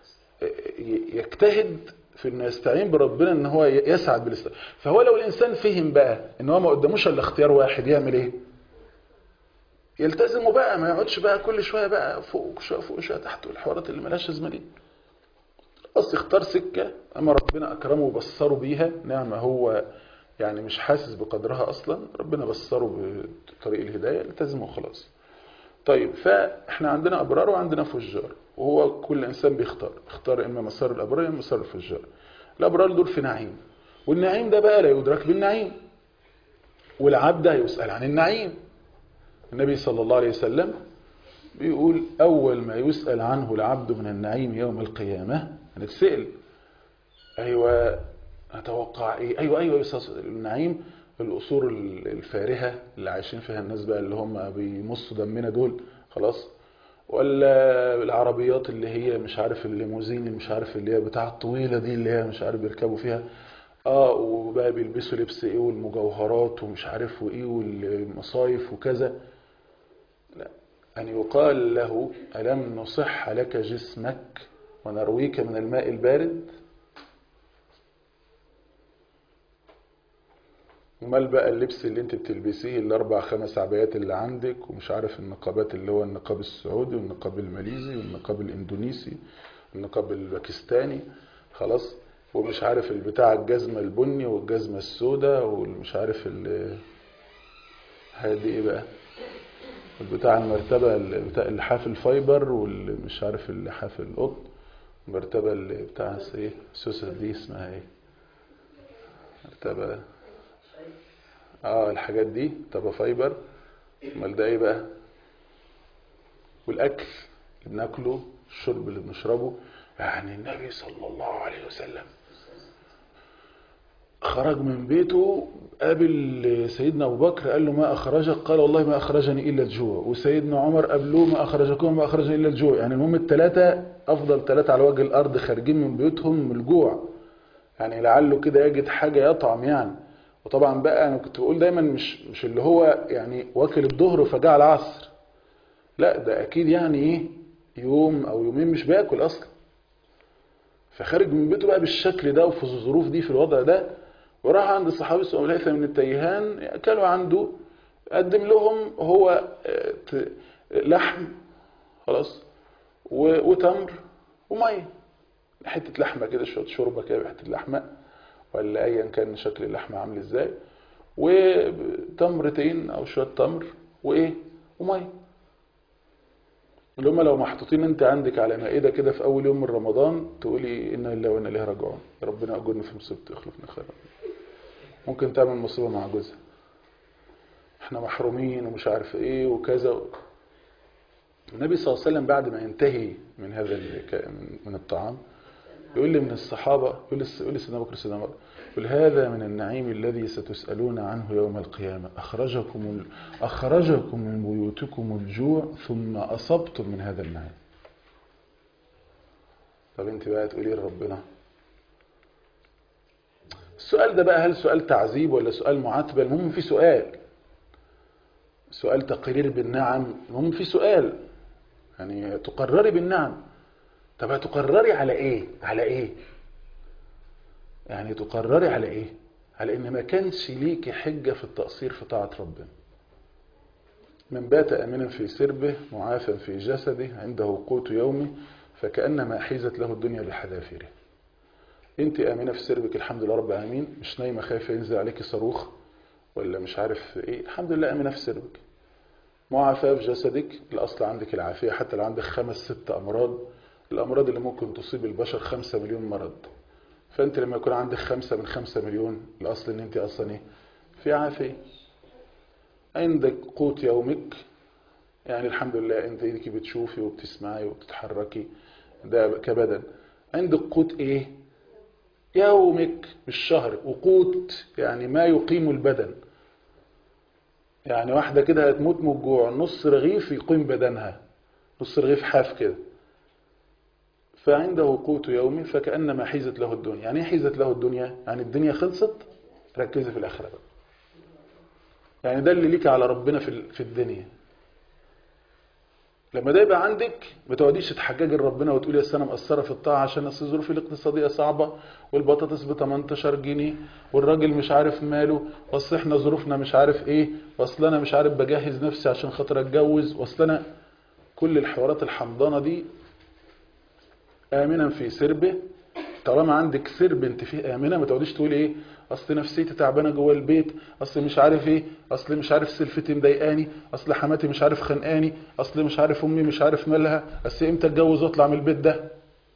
يجتهد في انه يستعين بربنا ان هو يسعد بالاستقامه فهو لو الانسان فهم بقى ان هو ما قداموش الا اختيار واحد يعمل ايه يلتزموا بقى ما يقعدش بقى كل شويه بقى فوق شويه فوق شويه تحت والحوارات اللي ملهاش لازمه دي بس اختار سكه اما ربنا اكرمه وبصره بيها نعمه هو يعني مش حاسس بقدرها اصلا ربنا بصره بطريق الهدايه التزمه وخلاص طيب فاحنا عندنا ابرار وعندنا فجار وهو كل انسان بيختار اختار اما مسار الابرار اما مسار الفجار الابرار دول في نعيم والنعيم ده بقى لا يدرك بالنعيم والعبد هيسال عن النعيم النبي صلى الله عليه وسلم بيقول اول ما يسال عنه العبد من النعيم يوم القيامه هنتسال ايوه اتوقع ايه ايوه ايوه يا النعيم القصور الفارهه اللي عايشين فيها الناس بقى اللي هم بيمصوا دمنا دول خلاص ولا العربيات اللي هي مش عارف الليموزين اللي مش عارف اللي هي بتاع الطويله دي اللي هي مش عارف بيركبوا فيها اه وبقى بيلبسوا لبس ايه والمجوهرات ومش عارف وايه والمصايف وكذا لا ان يقال له الم نصح لك جسمك ونرويك من الماء البارد امال بقى اللبس اللي انت بتلبسيه الاربع خمس عبايات اللي عندك ومش عارف النقابات اللي هو النقاب السعودي والنقاب الماليزي والنقاب الاندونيسي والنقاب الباكستاني خلاص ومش عارف البتاع الجزمة البني والجزمة السوداء والمش عارف ال هادي ايه بقى البتاع المرتبة بتاع اللحاف الفايبر والمش عارف اللحاف القطن المرتبة اللي بتاع ايه السوسة دي اسمها ايه مرتبة اه الحاجات دي طب فايبر امال ده ايه بقى والأكل اللي بناكله الشرب اللي بنشربه يعني النبي صلى الله عليه وسلم خرج من بيته قابل سيدنا أبو بكر قال له ما أخرجك قال والله ما أخرجني إلا الجوع وسيدنا عمر قابلوه ما أخرجكم ما أخرجني إلا الجوع يعني المهم الثلاثة أفضل ثلاثة على وجه الأرض خارجين من بيوتهم من الجوع يعني لعله كده يجد حاجة يطعم يعني وطبعا بقى أنا كنت بقول دايما مش مش اللي هو يعني واكل الظهر فجاء العصر لا ده أكيد يعني إيه يوم أو يومين مش باكل أصلا فخارج من بيته بقى بالشكل ده وفي الظروف دي في الوضع ده وراح عند الصحابي اسمه الهيثم بن التيهان كانوا عنده قدم لهم هو لحم خلاص وتمر وميه حته لحمه كده شويه شوربه كده بحته اللحمه ولا ايا كان شكل اللحمه عامل ازاي وتمرتين او شويه تمر وايه وميه اللي هم لو محطوطين انت عندك على مائده كده في اول يوم من رمضان تقولي انا لله وانا اليه راجعون يا ربنا اجرني في مصيبتي اخلفني خيرا ممكن تعمل مصيبه مع جوزها احنا محرومين ومش عارف ايه وكذا النبي صلى الله عليه وسلم بعد ما ينتهي من هذا من الطعام يقول لي من الصحابه يقول لي يقول لي سيدنا بكر سيدنا عمر يقول هذا من النعيم الذي ستسالون عنه يوم القيامه اخرجكم اخرجكم من بيوتكم الجوع ثم اصبتم من هذا النعيم طب انت بقى تقولي لربنا السؤال ده بقى هل سؤال تعذيب ولا سؤال معاتبه المهم في سؤال سؤال تقرير بالنعم المهم في سؤال يعني تقرري بالنعم طب هتقرري على ايه على ايه يعني تقرري على ايه على ان ما كانش ليكي حجة في التقصير في طاعة ربنا من بات امنا في سربه معافا في جسده عنده قوت يومه فكأنما حيزت له الدنيا بحذافيره انت امنة في سربك الحمد لله رب العالمين مش نايمة خايفة ينزل عليك صاروخ ولا مش عارف ايه الحمد لله امنة في سربك معافاة في جسدك الاصل عندك العافية حتى لو عندك خمس ست امراض الأمراض اللي ممكن تصيب البشر خمسة مليون مرض فأنت لما يكون عندك خمسة من خمسة مليون الأصل أن أنت أصلا إيه في عافية عندك قوت يومك يعني الحمد لله أنت إيدك بتشوفي وبتسمعي وبتتحركي ده كبدن عندك قوت إيه يومك بالشهر وقوت يعني ما يقيم البدن يعني واحدة كده هتموت من الجوع نص رغيف يقيم بدنها نص رغيف حاف كده فعنده قوت يومي فكأنما حيزت له الدنيا يعني ايه حيزت له الدنيا يعني الدنيا خلصت ركزي في الآخرة بقى يعني ده اللي ليك على ربنا في في الدنيا لما ده يبقى عندك ما تقعديش تتحججي لربنا وتقولي يا انا مقصره في الطاعه عشان اصل الظروف الاقتصاديه صعبه والبطاطس ب 18 جنيه والراجل مش عارف ماله واصل احنا ظروفنا مش عارف ايه واصل انا مش عارف بجهز نفسي عشان خاطر اتجوز واصل انا كل الحوارات الحمضانه دي آمنا في سربه طالما عندك سرب انت فيه آمنة ما تقعديش تقولي ايه اصل نفسيتي تعبانه جوه البيت اصل مش عارف ايه اصل مش عارف سلفتي مضايقاني اصل حماتي مش عارف خانقاني اصل مش عارف امي مش عارف مالها اصل امتى اتجوز واطلع من البيت ده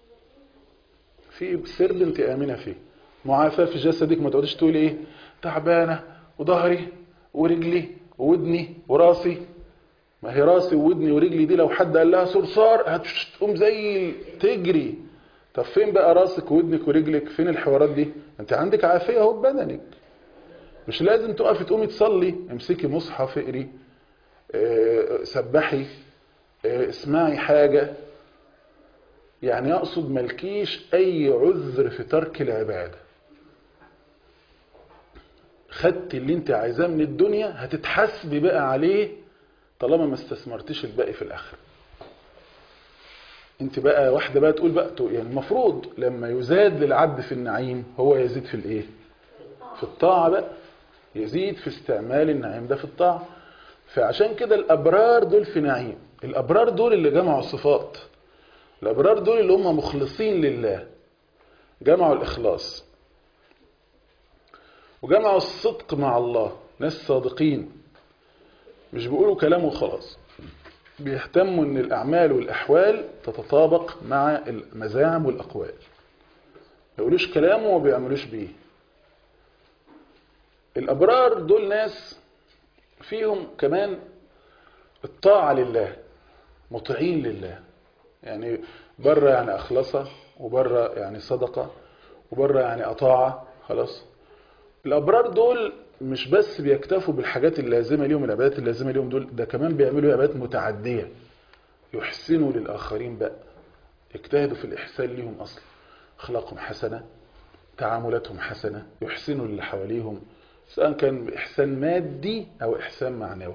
في سرب انت آمنة فيه معافاة في جسدك ما تقعديش تقولي ايه تعبانه وظهري ورجلي وودني وراسي ما هي راسي وودني ورجلي دي لو حد قال لها صرصار هتقوم زي تجري طب فين بقى راسك وودنك ورجلك فين الحوارات دي انت عندك عافيه اهو بدنك مش لازم تقفي تقومي تصلي امسكي مصحف اقري اه سبحي اه اسمعي حاجه يعني اقصد ملكيش اي عذر في ترك العباده خدت اللي انت عايزاه من الدنيا هتتحاسبي بقى عليه طالما ما استثمرتيش الباقي في الاخره انت بقى واحده بقى تقول بقى يعني المفروض لما يزاد للعبد في النعيم هو يزيد في الايه في الطاعه بقى يزيد في استعمال النعيم ده في الطاعه فعشان كده الابرار دول في نعيم الابرار دول اللي جمعوا الصفات الابرار دول اللي هم مخلصين لله جمعوا الاخلاص وجمعوا الصدق مع الله ناس صادقين مش بيقولوا كلام وخلاص بيهتموا ان الاعمال والاحوال تتطابق مع المزاعم والاقوال ما يقولوش كلام وما بيعملوش بيه الابرار دول ناس فيهم كمان الطاعه لله مطيعين لله يعني بره يعني أخلصة وبره يعني صدقة وبره يعني أطاعة خلاص الأبرار دول مش بس بيكتفوا بالحاجات اللازمة ليهم العبادات اللازمة ليهم دول ده كمان بيعملوا عبادات متعدية يحسنوا للآخرين بقى يجتهدوا في الإحسان ليهم أصلا أخلاقهم حسنة تعاملاتهم حسنة يحسنوا اللي حواليهم سواء كان إحسان مادي أو إحسان معنوي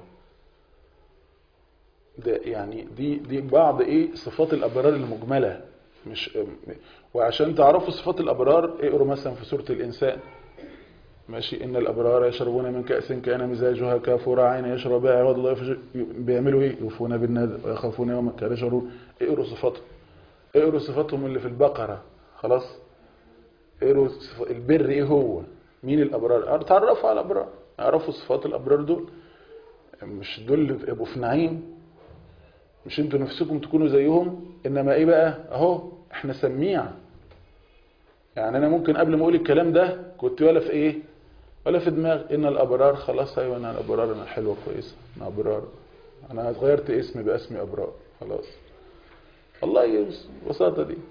ده يعني دي دي بعض ايه صفات الابرار المجمله مش وعشان تعرفوا صفات الابرار اقروا مثلا في سوره الانسان ماشي ان الابرار يشربون من كاس كان مزاجها كافورا عين يشرب بها عباد الله يفجر بيعملوا ايه يوفون بالنذر ويخافون يوما كان شرور اقروا صفاتهم اقروا صفاتهم اللي في البقره خلاص اقروا صف... البر ايه هو مين الابرار تعرفوا على الابرار اعرفوا صفات الابرار دول مش دول اللي يبقوا في نعيم مش انتوا نفسكم تكونوا زيهم انما ايه بقى اهو احنا سميع يعني انا ممكن قبل ما اقول الكلام ده كنت ولا في ايه ولا في دماغ ان الابرار خلاص ايوه انا الابرار انا حلوه كويسه انا ابرار انا غيرت اسمي باسمي ابرار خلاص والله ببساطه دي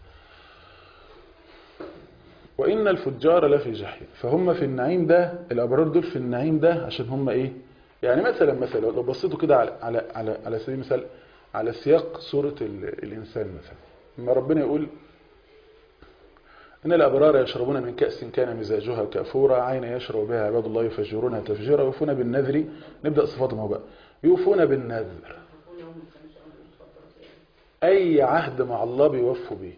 وان الفجار لفي جحيم فهم في النعيم ده الابرار دول في النعيم ده عشان هم ايه يعني مثلا مثلا لو بصيتوا كده على على على على سبيل المثال على سياق سورة الإنسان مثلا لما ربنا يقول إن الأبرار يشربون من كأس كان مزاجها كافورا عين يشرب بها عباد الله يفجرونها تفجيرا يوفون بالنذر نبدأ صفاتهم بقى يوفون بالنذر أي عهد مع الله بيوفوا بيه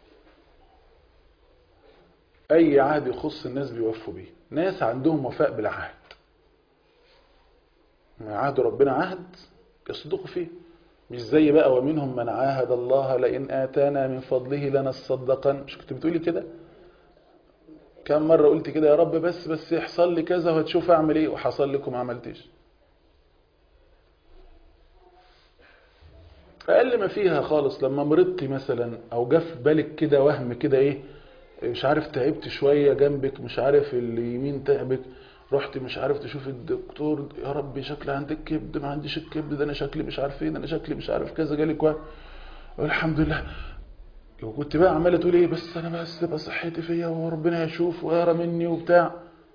أي عهد يخص الناس بيوفوا بيه ناس عندهم وفاء بالعهد عهد ربنا عهد يصدقوا فيه مش زي بقى ومنهم من عاهد الله لئن آتانا من فضله لنصدقن مش كنت بتقولي كده كم مرة قلت كده يا رب بس بس يحصل لي كذا وهتشوف اعمل ايه وحصل لكم ما عملتش اقل ما فيها خالص لما مرضتي مثلا او جه في بالك كده وهم كده ايه مش عارف تعبت شوية جنبك مش عارف اليمين تعبك رحت مش عارف تشوف الدكتور يا ربي شكلي عندك كبد ما عنديش الكبد ده انا شكلي مش عارف ايه ده انا شكلي مش عارف كذا جالي كويس والحمد لله وكنت بقى عماله تقول ايه بس انا بس تبقى صحتي فيا وربنا يشوف ويرى مني وبتاع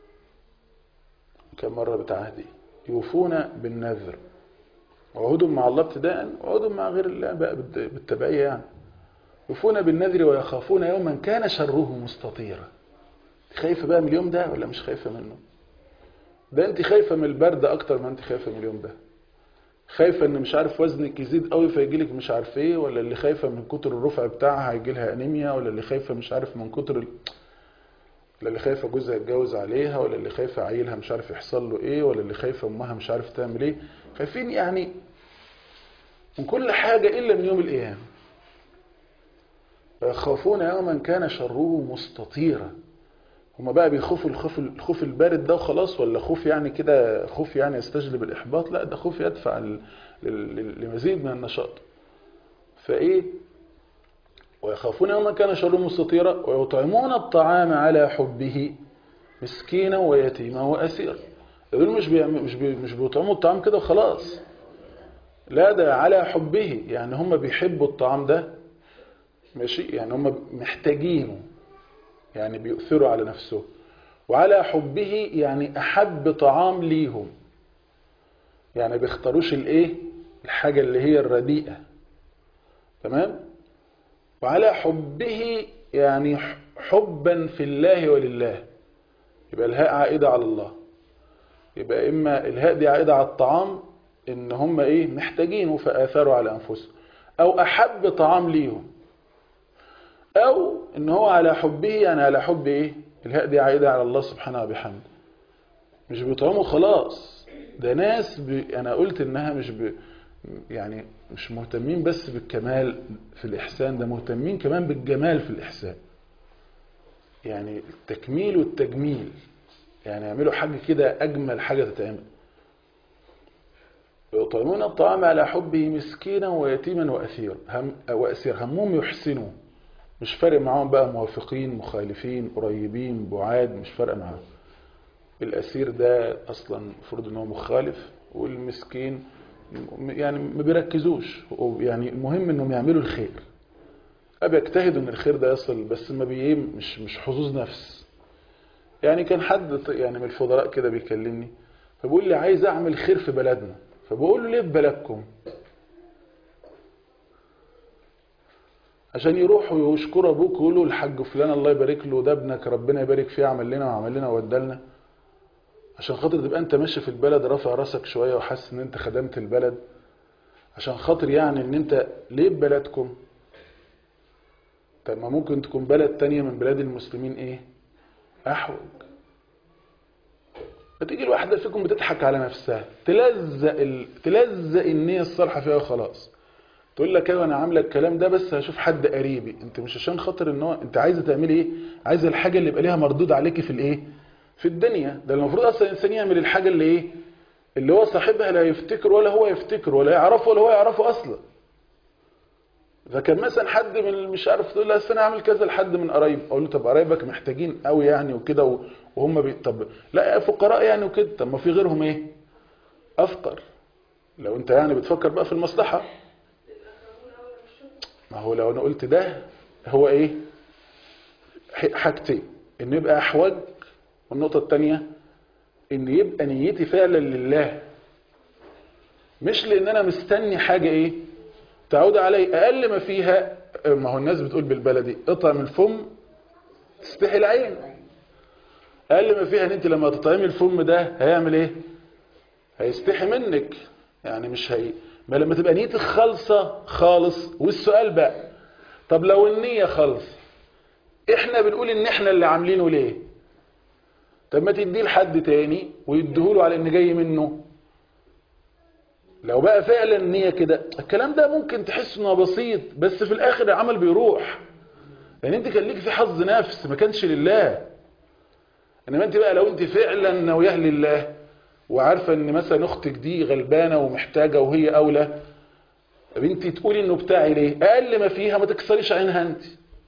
كم مره بتعهدي يوفون بالنذر وعهودهم مع الله ابتداء وعهودهم مع غير الله بقى بالتبعيه يعني يوفون بالنذر ويخافون يوما كان شره مستطيرا خايفه بقى من اليوم ده ولا مش خايفه منه ده انت خايفة من البرد اكتر ما انت خايفة من اليوم ده خايفة ان مش عارف وزنك يزيد قوي فيجيلك مش عارف ايه ولا اللي خايفة من كتر الرفع بتاعها هيجي لها انيميا ولا اللي خايفة مش عارف من كتر ال... ولا اللي خايفة جوزها يتجوز عليها ولا اللي خايفة عيلها مش عارف يحصل له ايه ولا اللي خايفة امها مش عارف تعمل ايه خايفين يعني من كل حاجة الا من يوم القيامة يخافون يوما كان شره مستطيرا هما بقى بيخوفوا الخوف الخوف البارد ده وخلاص ولا خوف يعني كده خوف يعني يستجلب الإحباط لا ده خوف يدفع لمزيد من النشاط فإيه ويخافون يوما كان شره مستطيرا ويطعمون الطعام على حبه مسكينا ويتيما وأسيرا دول مش بيعمل مش بي مش بيطعموا الطعام كده وخلاص لا ده على حبه يعني هم بيحبوا الطعام ده ماشي يعني هم محتاجينه يعني بيؤثروا على نفسه وعلى حبه يعني أحب طعام ليهم يعني بيختاروش الايه الحاجة اللي هي الرديئة تمام وعلى حبه يعني حبا في الله ولله يبقى الهاء عائدة على الله يبقى إما الهاء دي عائدة على الطعام إن هم إيه محتاجينه فآثروا على أنفسهم أو أحب طعام ليهم أو إن هو على حبه يعني على حب إيه الهاء دي عائدة على الله سبحانه وبحمده مش بيطعموا خلاص ده ناس ب... أنا قلت إنها مش ب... يعني مش مهتمين بس بالكمال في الإحسان ده مهتمين كمان بالجمال في الإحسان يعني التكميل والتجميل يعني يعملوا حاجة كده أجمل حاجة تتعمل يطعمون الطعام على حبه مسكينا ويتيما وأثير هم وأسير همهم يحسنوا مش فارق معاهم بقى موافقين مخالفين قريبين بعاد مش فارق معاهم الأسير ده أصلا المفروض ان هو مخالف والمسكين م- يعني ما بيركزوش يعني المهم انهم يعملوا الخير بيجتهدوا ان الخير ده يصل بس ما بي مش مش حظوظ نفس يعني كان حد ط- يعني من الفضلاء كده بيكلمني فبيقول لي عايز اعمل خير في بلدنا فبقول له ليه في بلدكم عشان يروحوا يشكروا ابوك ويقولوا الحاج فلان الله يبارك له ده ابنك ربنا يبارك فيه عمل لنا وعمل لنا وودلنا عشان خاطر تبقى انت ماشي في البلد رافع راسك شويه وحاسس ان انت خدمت البلد عشان خاطر يعني ان انت ليه في بلدكم طب ما ممكن تكون بلد تانية من بلاد المسلمين ايه احوج فتيجي الواحدة فيكم بتضحك على نفسها تلزق ال... تلزق النية الصالحة فيها وخلاص تقول لك ايوه انا عامله الكلام ده بس هشوف حد قريبي انت مش عشان خاطر ان هو انت عايزه تعملي ايه عايزه الحاجه اللي يبقى ليها مردود عليكي في الايه في الدنيا ده المفروض اصلا الانسان يعمل الحاجه اللي ايه اللي هو صاحبها لا يفتكر ولا هو يفتكر ولا يعرفه ولا هو يعرفه اصلا فكان مثلا حد من مش عارف تقول له أصل انا عامل كذا لحد من قرايب اقول له طب قرايبك محتاجين قوي يعني وكده و- وهم بي... طب لا فقراء يعني وكده طب ما في غيرهم ايه افقر لو انت يعني بتفكر بقى في المصلحه ما هو لو انا قلت ده هو ايه ح- حاجتين ان يبقى احوج والنقطه الثانيه ان يبقى نيتي فعلا لله مش لان انا مستني حاجه ايه تعود علي اقل ما فيها ما هو الناس بتقول بالبلدي اطعم الفم تستحي العين اقل ما فيها ان انت لما تطعمي الفم ده هيعمل ايه هيستحي منك يعني مش هي ما لما تبقى نيتك خالصه خالص والسؤال بقى طب لو النيه خالص احنا بنقول ان احنا اللي عاملينه ليه طب ما تديه لحد تاني ويديهوله على ان جاي منه لو بقى فعلا نية كده الكلام ده ممكن تحس انه بسيط بس في الاخر العمل بيروح لان انت كان ليك في حظ نفس ما كانش لله انما انت بقى لو انت فعلا ناويه لله وعارفه ان مثلا اختك دي غلبانه ومحتاجه وهي اولى طب انت تقولي انه بتاعي ليه اقل ما فيها ما تكسريش عينها انت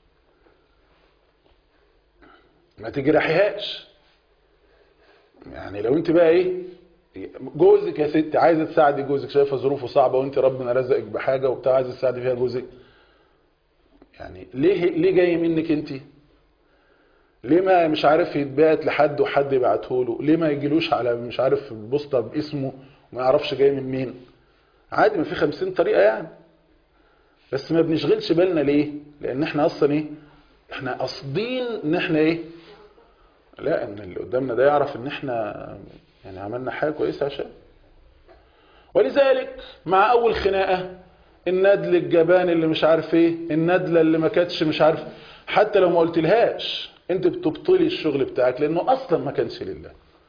ما تجرحيهاش يعني لو انت بقى ايه جوزك يا ست عايزه تساعدي جوزك شايفه ظروفه صعبه وانت ربنا رزقك بحاجه وبتاع عايزه تساعدي فيها جوزك يعني ليه ليه جاي منك انت ليه ما مش عارف يتبعت لحد وحد يبعته له ليه ما يجيلوش على مش عارف البوسطه باسمه وما يعرفش جاي من مين عادي ما في خمسين طريقه يعني بس ما بنشغلش بالنا ليه لان احنا اصلا ايه احنا قاصدين ان احنا ايه لا ان اللي قدامنا ده يعرف ان احنا يعني عملنا حاجه كويسه عشان ولذلك مع اول خناقه الندل الجبان اللي مش عارف ايه الندله اللي ما كانتش مش عارف حتى لو ما قلتلهاش انت بتبطلي الشغل بتاعك لانه اصلا ما كانش لله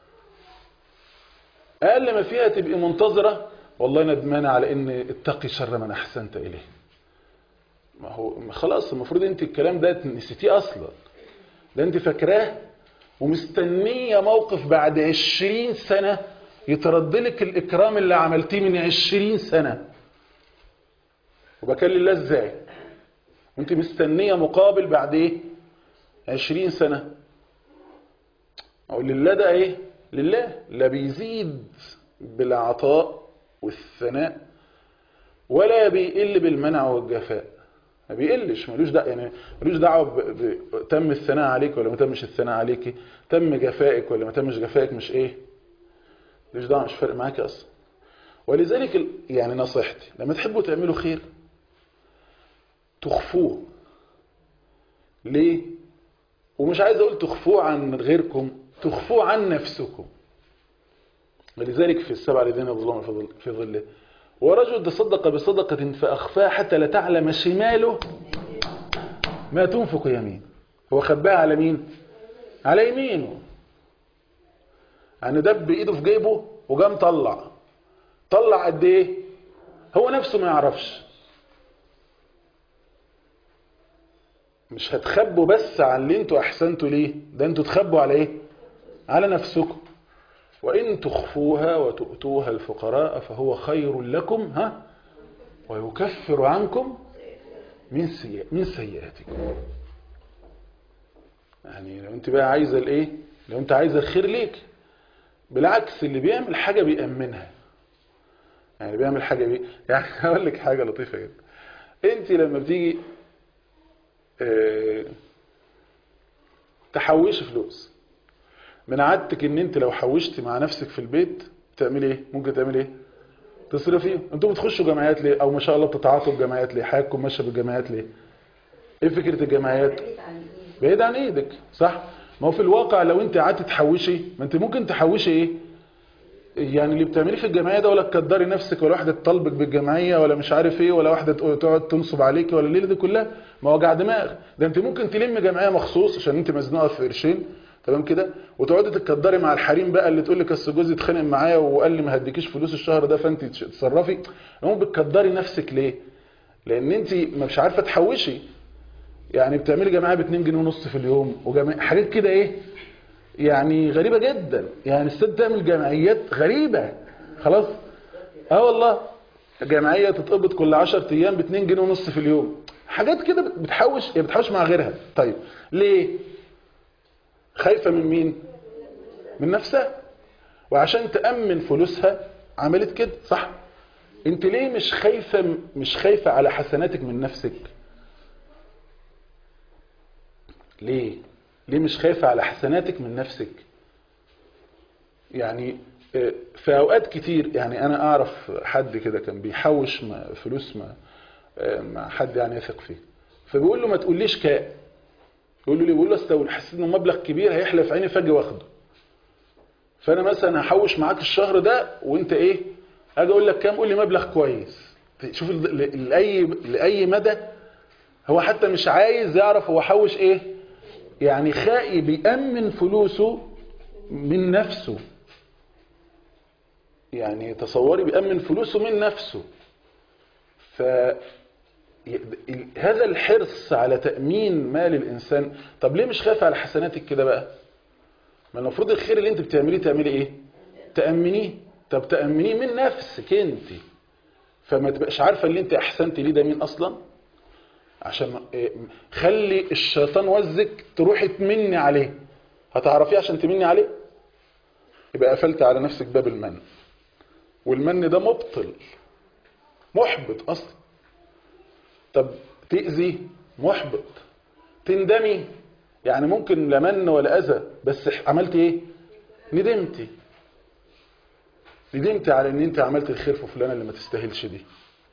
اقل ما فيها تبقي منتظره والله ندمانه على ان اتقي شر من احسنت اليه ما هو خلاص المفروض انت الكلام ده نسيتيه اصلا ده انت فاكراه ومستنية موقف بعد عشرين سنة يتردلك الإكرام اللي عملتيه من عشرين سنة وبكلم الله ازاي وانت مستنية مقابل بعد ايه عشرين سنة او لله ده ايه لله لا بيزيد بالعطاء والثناء ولا بيقل بالمنع والجفاء ما بيقلش ملوش دعوه يعني ملوش دعوه ب... ب... تم الثناء عليك ولا ما تمش الثناء عليكي تم جفائك ولا ما تمش جفائك مش ايه ملوش دعوه مش فارق معاكي اصلا ولذلك ال... يعني نصيحتي لما تحبوا تعملوا خير تخفوه ليه ومش عايز اقول تخفوه عن غيركم تخفوه عن نفسكم ولذلك في السبع الذين يظلون في ظل في ظله ورجل تصدق بصدقة فأخفاها حتى لا تعلم شماله ما تنفق يمين هو خباها على مين على يمينه يعني دب ايده في جيبه وجام طلع طلع قد ايه هو نفسه ما يعرفش مش هتخبوا بس على اللي انتوا احسنتوا ليه ده انتوا تخبوا على ايه على نفسكم وإن تخفوها وتؤتوها الفقراء فهو خير لكم ها ويكفر عنكم من سيئ من سيئاتكم يعني لو انت بقى عايزه الايه لو انت عايزه الخير ليك بالعكس اللي بيعمل حاجه بيأمنها يعني بيعمل حاجة بيه يعني هقول لك حاجة لطيفة جدا انت لما بتيجي اه تحوشي فلوس من عادتك ان انت لو حوشتي مع نفسك في البيت تعملي ايه ممكن تعملي ايه تصرفي انتوا بتخشوا جمعيات ليه او ما شاء الله بتتعاطوا بجمعيات ليه حياتكم ماشيه بالجمعيات ليه ايه فكره الجمعيات بعيد عن ايدك صح ما هو في الواقع لو انت قعدت تحوشي ما انت ممكن تحوشي ايه يعني اللي بتعمليه في الجمعيه ده ولا تكدري نفسك ولا واحده تطالبك بالجمعيه ولا مش عارف ايه ولا واحده تقعد تنصب عليك ولا الليله دي كلها ما وجع دماغ ده انت ممكن تلم جمعيه مخصوص عشان انت مزنوقه في قرشين تمام كده وتقعدي تتكدري مع الحريم بقى اللي تقول لك اصل جوزي اتخانق معايا وقال لي ما هديكيش فلوس الشهر ده فانت تتصرفي المهم بتكدري نفسك ليه لان انت مش عارفه تحوشي يعني بتعملي جمعيه ب 2 جنيه ونص في اليوم وجمعيه حاجات كده ايه يعني غريبه جدا يعني الست تعمل جمعيات غريبه خلاص اه والله جمعيه تتقبض كل 10 ايام ب 2 جنيه ونص في اليوم حاجات كده بتحوش هي بتحوش مع غيرها طيب ليه خايفه من مين من نفسها وعشان تامن فلوسها عملت كده صح انت ليه مش خايفه مش خايفه على حسناتك من نفسك ليه ليه مش خايفة على حسناتك من نفسك يعني في أوقات كتير يعني أنا أعرف حد كده كان بيحوش فلوس مع مع حد يعني يثق فيه فبيقول له ما تقوليش كام يقول له ليه بيقول له استول حسيت انه مبلغ كبير هيحلف عيني فاجي واخده فانا مثلا هحوش معاك الشهر ده وانت ايه اجي اقول لك كام قول لي مبلغ كويس شوف لاي لاي مدى هو حتى مش عايز يعرف هو حوش ايه يعني خائي بيأمن فلوسه من نفسه يعني تصوري بيأمن فلوسه من نفسه ف هذا الحرص على تأمين مال الإنسان طب ليه مش خايف على حسناتك كده بقى ما المفروض الخير اللي انت بتعمليه تعملي ايه تأمنيه طب تأمنيه من نفسك انت فما تبقاش عارفة اللي انت احسنت ليه ده مين اصلا عشان خلي الشيطان وزك تروحي تمني عليه هتعرفيه عشان تمني عليه يبقى قفلت على نفسك باب المن والمن ده مبطل محبط اصلا طب تأذي محبط تندمي يعني ممكن لا من ولا اذى بس عملت ايه ندمتي ندمتي على ان انت عملت الخير في فلانه اللي ما تستاهلش دي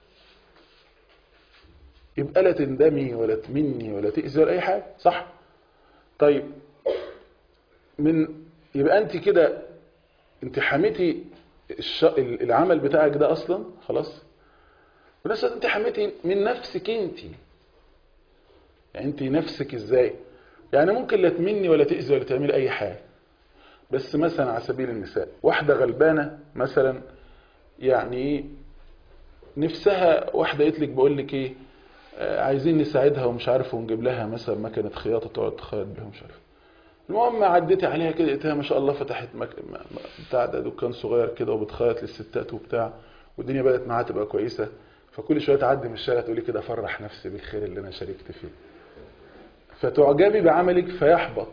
يبقى لا تندمي ولا تمني ولا تأذي ولا أي حاجة صح طيب من يبقى أنت كده أنت حميتي الش... العمل بتاعك ده أصلا خلاص ونفس أنت حميتي من نفسك أنت يعني أنت نفسك إزاي يعني ممكن لا تمني ولا تأذي ولا تعملي أي حاجة بس مثلا على سبيل المثال واحدة غلبانة مثلا يعني نفسها واحدة قالت لك بقول لك ايه عايزين نساعدها ومش عارف ونجيب لها مثلا مكنه خياطه تقعد تخيط بيها مش عارف المهم عديتي عليها كده لقيتها ما شاء الله فتحت مك... بتاع ده دكان صغير كده وبتخيط للستات وبتاع والدنيا بدات معاها تبقى كويسه فكل شويه تعدي من الشارع تقولي كده فرح نفسي بالخير اللي انا شاركت فيه فتعجبي بعملك فيحبط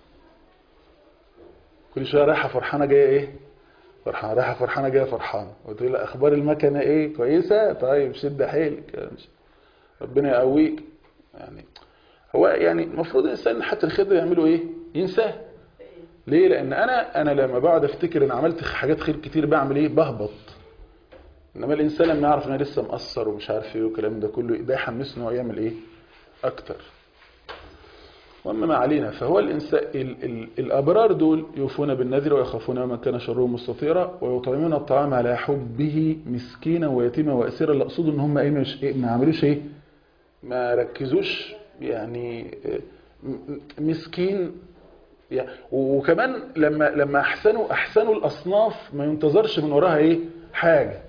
كل شويه رايحه فرحانه جايه ايه فرحانه رايحه فرحانه جايه فرحانه وتقول اخبار المكنه ايه كويسه طيب شد حيلك ربنا يقويك يعني هو يعني المفروض الانسان حتى الخير ده يعمله ايه ينساه ليه لان انا انا لما بقعد افتكر ان عملت حاجات خير كتير بعمل ايه بهبط انما الانسان لما يعرف ان انا لسه مقصر ومش عارف ايه والكلام ده كله ده يحمسه ان هو يعمل ايه اكتر واما ما علينا فهو الانسان ال ال الابرار دول يوفون بالنذر ويخافون يوما كان شره مستطيرا ويطعمون الطعام على حبه مسكينا ويتيما واسيرا اللي اقصده ان هم ايه مش إيه ما عملوش ايه ما ركزوش يعني مسكين يعني وكمان لما لما احسنوا احسنوا الاصناف ما ينتظرش من وراها ايه حاجه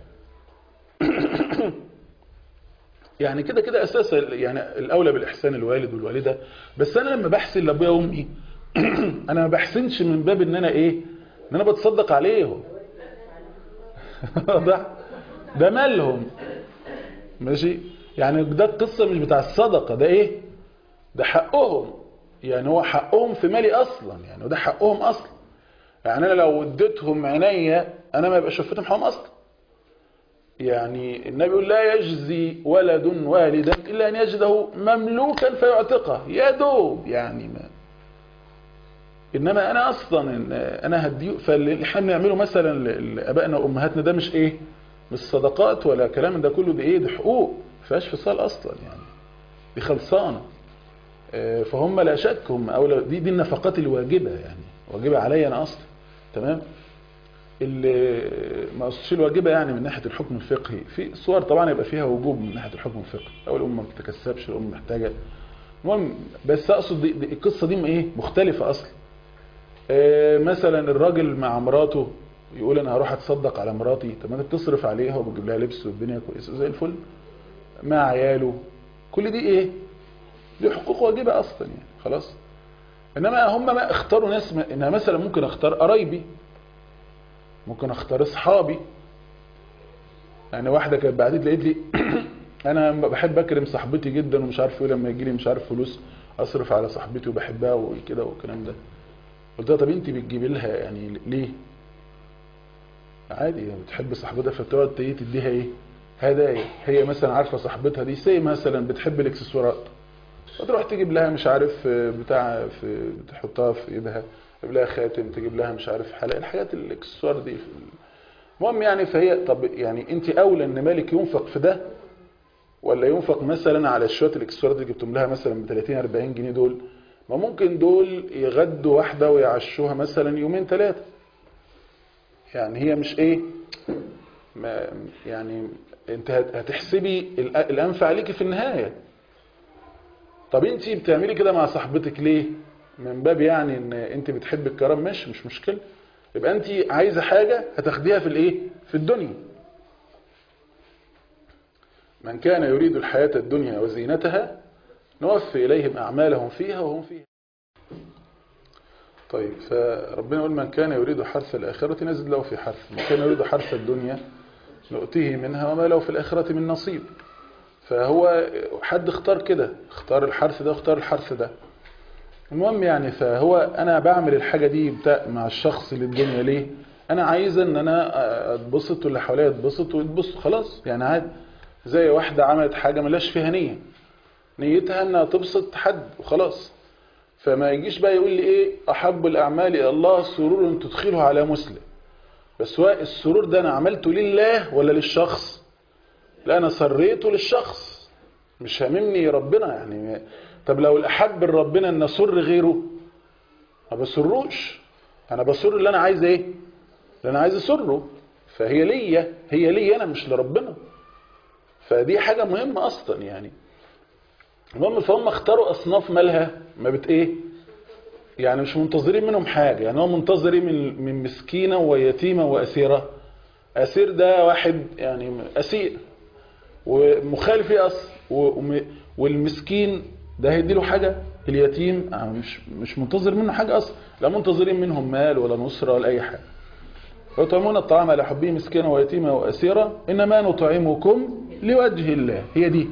يعني كده كده اساسا يعني الاولى بالاحسان الوالد والوالده بس انا لما بحسن لابويا وامي انا ما بحسنش من باب ان انا ايه ان انا بتصدق عليهم ده ده مالهم ماشي يعني ده القصه مش بتاع الصدقه ده ايه ده حقهم يعني هو حقهم في مالي اصلا يعني وده حقهم اصلا يعني انا لو اديتهم عينيا انا ما يبقاش شفتهم حقهم اصلا يعني النبي يقول لا يجزي ولد والدا إلا أن يجده مملوكا فيعتقه يا دوب يعني ما إنما أنا أصلا أنا هديه فاللي احنا بنعمله مثلا لأبائنا وأمهاتنا ده مش إيه مش صدقات ولا كلام ده كله ده إيه ده حقوق فيهاش فصال أصلا يعني دي خلصانة آه، فهم لا شك هم أولى دي دي النفقات الواجبة يعني واجبة عليا أنا أصلا تمام اللي ما اقصدش الواجبه يعني من ناحيه الحكم الفقهي في صور طبعا يبقى فيها وجوب من ناحيه الحكم الفقهي او الام ما بتتكسبش الام محتاجه المهم بس اقصد دي دي القصه دي ايه مختلفه اصلا آه، مثلا الراجل مع مراته يقول انا هروح اتصدق على مراتي طب ما انت بتصرف عليها وبتجيب لها لبس والدنيا كويسه زي الفل مع عياله كل دي ايه دي حقوق واجبه اصلا يعني خلاص انما هم ما اختاروا ناس ما انها مثلا ممكن اختار قرايبي ممكن اختار اصحابي يعني واحده كانت بعتت لي قالت لي انا بحب اكرم صاحبتي جدا ومش عارف ايه لما يجي لي مش عارف فلوس اصرف على صاحبتي وبحبها وكده والكلام ده قلت لها طب انت بتجيبي لها يعني ليه عادي يعني بتحب صاحبتها فبتقعد ايه تديها ايه هدايا هي مثلا عارفه صاحبتها دي سي مثلا بتحب الاكسسوارات فتروح تجيب لها مش عارف بتاع في تحطها في ايدها تجيب لها خاتم تجيب لها مش عارف حلقه الحاجات الاكسسوار دي المهم يعني فهي طب يعني انت اولى ان مالك ينفق في ده ولا ينفق مثلا على شويه الاكسسوارات اللي جبتم لها مثلا ب 30 40 جنيه دول ما ممكن دول يغدوا واحده ويعشوها مثلا يومين ثلاثه يعني هي مش ايه ما يعني انت هتحسبي الانفع ليكي في النهايه طب انت بتعملي كده مع صاحبتك ليه من باب يعني ان انت بتحب الكرم ماشي مش مشكله يبقى انت عايزه حاجه هتاخديها في الايه في الدنيا من كان يريد الحياه الدنيا وزينتها نوفي اليهم اعمالهم فيها وهم فيها طيب فربنا يقول من كان يريد حرث الاخره نزد له في حرث من كان يريد حرث الدنيا نؤتيه منها وما له في الاخره من نصيب فهو حد اختار كده اختار الحرث ده اختار الحرث ده المهم يعني فهو انا بعمل الحاجة دي بتاع مع الشخص للدنيا ليه انا عايز ان انا اتبسط واللي حواليا يتبسط ويتبسط خلاص يعني عادي زي واحدة عملت حاجة ملاش فيها نية نيتها انها تبسط حد وخلاص فما يجيش بقى يقول لي ايه احب الاعمال الى الله سرور تدخله على مسلم بس هو السرور ده انا عملته لله ولا للشخص لا انا سريته للشخص مش هاممني ربنا يعني طب لو الاحب لربنا ان اسر غيره ما بسروش انا بسر اللي انا عايز ايه اللي انا عايز اسره فهي ليا هي ليا انا مش لربنا فدي حاجة مهمة اصلا يعني المهم فهم اختاروا اصناف مالها ما بت ايه يعني مش منتظرين منهم حاجة يعني هو منتظر ايه من من مسكينة ويتيمة واسيرة اسير ده واحد يعني اسير ومخالف ايه اصلا والمسكين ده هيدي له حاجة اليتيم مش مش منتظر منه حاجة اصلا لا منتظرين منهم مال ولا نصرة ولا اي حاجة ويطعمون الطعام على حبه مسكينا ويتيما واسيرا انما نطعمكم لوجه الله هي دي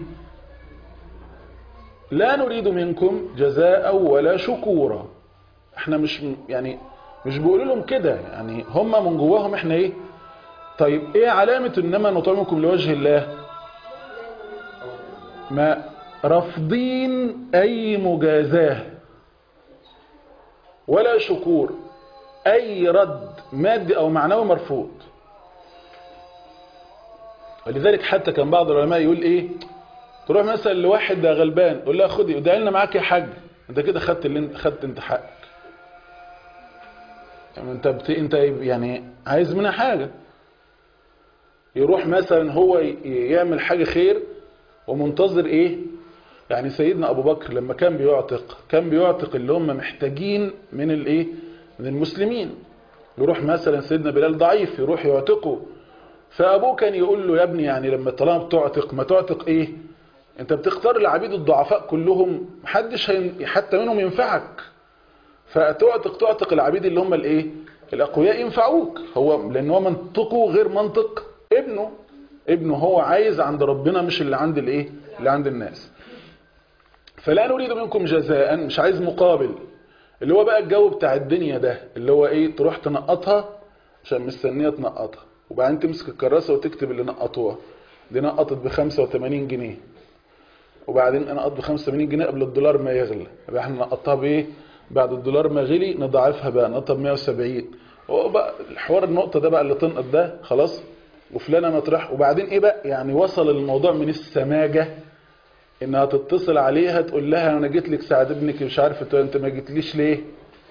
لا نريد منكم جزاء ولا شكورا احنا مش يعني مش بيقولوا لهم كده يعني هم من جواهم احنا ايه طيب ايه علامة انما نطعمكم لوجه الله ما رافضين اي مجازاه ولا شكور اي رد مادي او معنوي مرفوض ولذلك حتى كان بعض العلماء يقول ايه تروح مثلا لواحد ده غلبان يقول لها خدي ادعي لنا معاك يا حاج انت كده خدت اللي انت خدت انت حقك يعني انت بت... انت يعني عايز منها حاجه يروح مثلا هو يعمل حاجه خير ومنتظر ايه يعني سيدنا ابو بكر لما كان بيعتق كان بيعتق اللي هم محتاجين من الايه من المسلمين يروح مثلا سيدنا بلال ضعيف يروح يعتقه فابوه كان يقول له يا ابني يعني لما طالما بتعتق ما تعتق ايه انت بتختار العبيد الضعفاء كلهم محدش هين... حتى منهم ينفعك فتعتق تعتق العبيد اللي هم الايه الاقوياء ينفعوك هو لان هو منطقه غير منطق ابنه ابنه هو عايز عند ربنا مش اللي عند الايه اللي عند الناس فلا نريد منكم جزاء مش عايز مقابل اللي هو بقى الجو بتاع الدنيا ده اللي هو ايه تروح تنقطها عشان مستنيه تنقطها وبعدين تمسك الكراسة وتكتب اللي نقطوها دي نقطت ب 85 جنيه وبعدين نقط ب 85 جنيه قبل الدولار ما يغلى يبقى احنا نقطها بايه بعد الدولار ما غلي نضاعفها بقى نقطها ب 170 هو بقى الحوار النقطة ده بقى اللي تنقط ده خلاص وفلانة مطرح وبعدين ايه بقى يعني وصل الموضوع من السماجة انها تتصل عليها تقول لها انا جيت لك ساعد ابنك مش عارف انت ما جيتليش ليه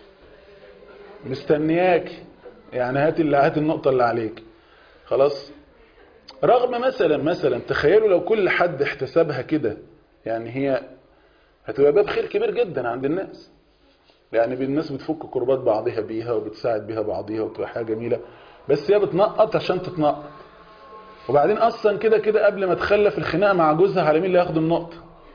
مستنياك يعني هات اللي هات النقطة اللي عليك خلاص رغم مثلا مثلا تخيلوا لو كل حد احتسبها كده يعني هي هتبقى باب خير كبير جدا عند الناس يعني الناس بتفك كربات بعضها بيها وبتساعد بيها بعضها وتبقى حاجة جميلة بس هي بتنقط عشان تتنقط وبعدين اصلا كده كده قبل ما تخلف الخناقه مع جوزها على مين اللي هياخد النقطه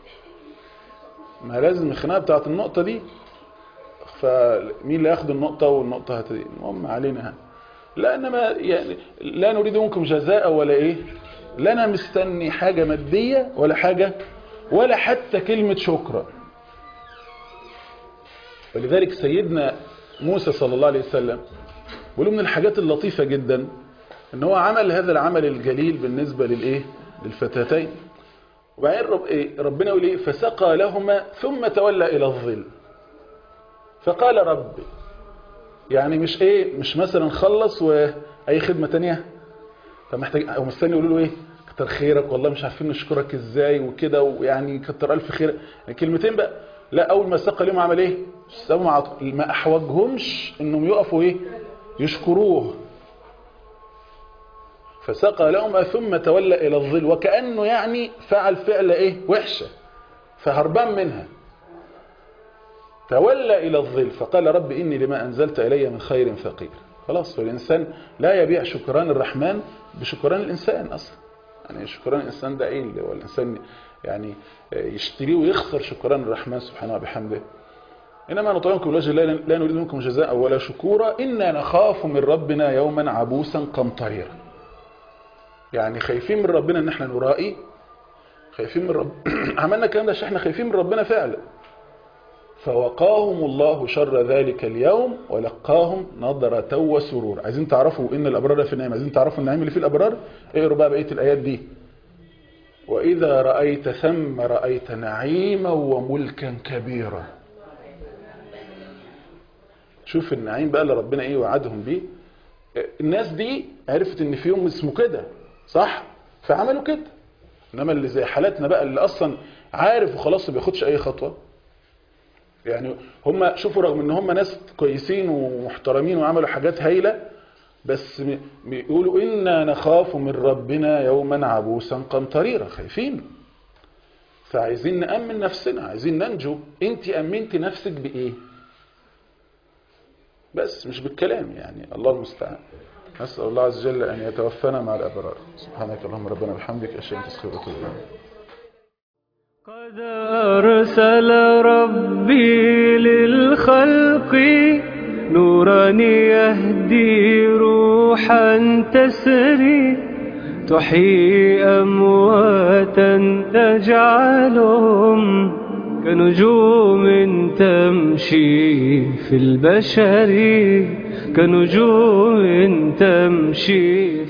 ما لازم الخناقه بتاعت النقطه دي فمين اللي هياخد النقطه والنقطه هت المهم علينا لا انما يعني لا نريد منكم جزاء ولا ايه لا انا مستني حاجه ماديه ولا حاجه ولا حتى كلمه شكرا ولذلك سيدنا موسى صلى الله عليه وسلم بيقولوا من الحاجات اللطيفه جدا ان هو عمل هذا العمل الجليل بالنسبة للايه للفتاتين وبعدين رب إيه؟ ربنا يقول ايه فسقى لهما ثم تولى الى الظل فقال رب يعني مش ايه مش مثلا خلص واي خدمة تانية طب محتاج او مستني يقولوا له ايه كتر خيرك والله مش عارفين نشكرك ازاي وكده ويعني كتر الف خير يعني كلمتين بقى لا اول ما سقى لهم عمل ايه ما احوجهمش انهم يقفوا ايه يشكروه فسقى لهما ثم تولى إلى الظل وكأنه يعني فعل فعل إيه وحشة فهربان منها تولى إلى الظل فقال رب إني لما أنزلت إلي من خير فقير خلاص فالإنسان لا يبيع شكران الرحمن بشكران الإنسان أصلا يعني شكران الإنسان ده إيه اللي هو الإنسان يعني يشتريه ويخسر شكران الرحمن سبحانه وبحمده إنما نطعمكم لوجه الله لا نريد منكم جزاء ولا شكورا إنا نخاف من ربنا يوما عبوسا قمطريرا يعني خايفين من ربنا ان احنا نرائي خايفين من رب عملنا الكلام ده عشان احنا خايفين من ربنا فعلا فوقاهم الله شر ذلك اليوم ولقاهم نظرة وسرور عايزين تعرفوا ان الابرار في النعيم عايزين تعرفوا النعيم اللي فيه الابرار اقروا بقى بقيه الايات دي واذا رايت ثم رايت نعيما وملكا كبيرا شوف النعيم بقى اللي ربنا ايه وعدهم بيه الناس دي عرفت ان في يوم اسمه كده صح فعملوا كده انما اللي زي حالاتنا بقى اللي اصلا عارف وخلاص ما بياخدش اي خطوه يعني هم شوفوا رغم ان هم ناس كويسين ومحترمين وعملوا حاجات هايله بس بيقولوا انا نخاف من ربنا يوما عبوسا قمطريرا خايفين فعايزين نامن نفسنا عايزين ننجو انت امنتي نفسك بايه بس مش بالكلام يعني الله المستعان نسأل الله عز وجل أن يتوفانا مع الأبرار سبحانك اللهم ربنا وبحمدك أشهد أن تسخير وتوب قد أرسل ربي للخلق نورا يهدي روحا تسري تحيي أمواتا تجعلهم كنجوم تمشي في البشر كنجوم تمشي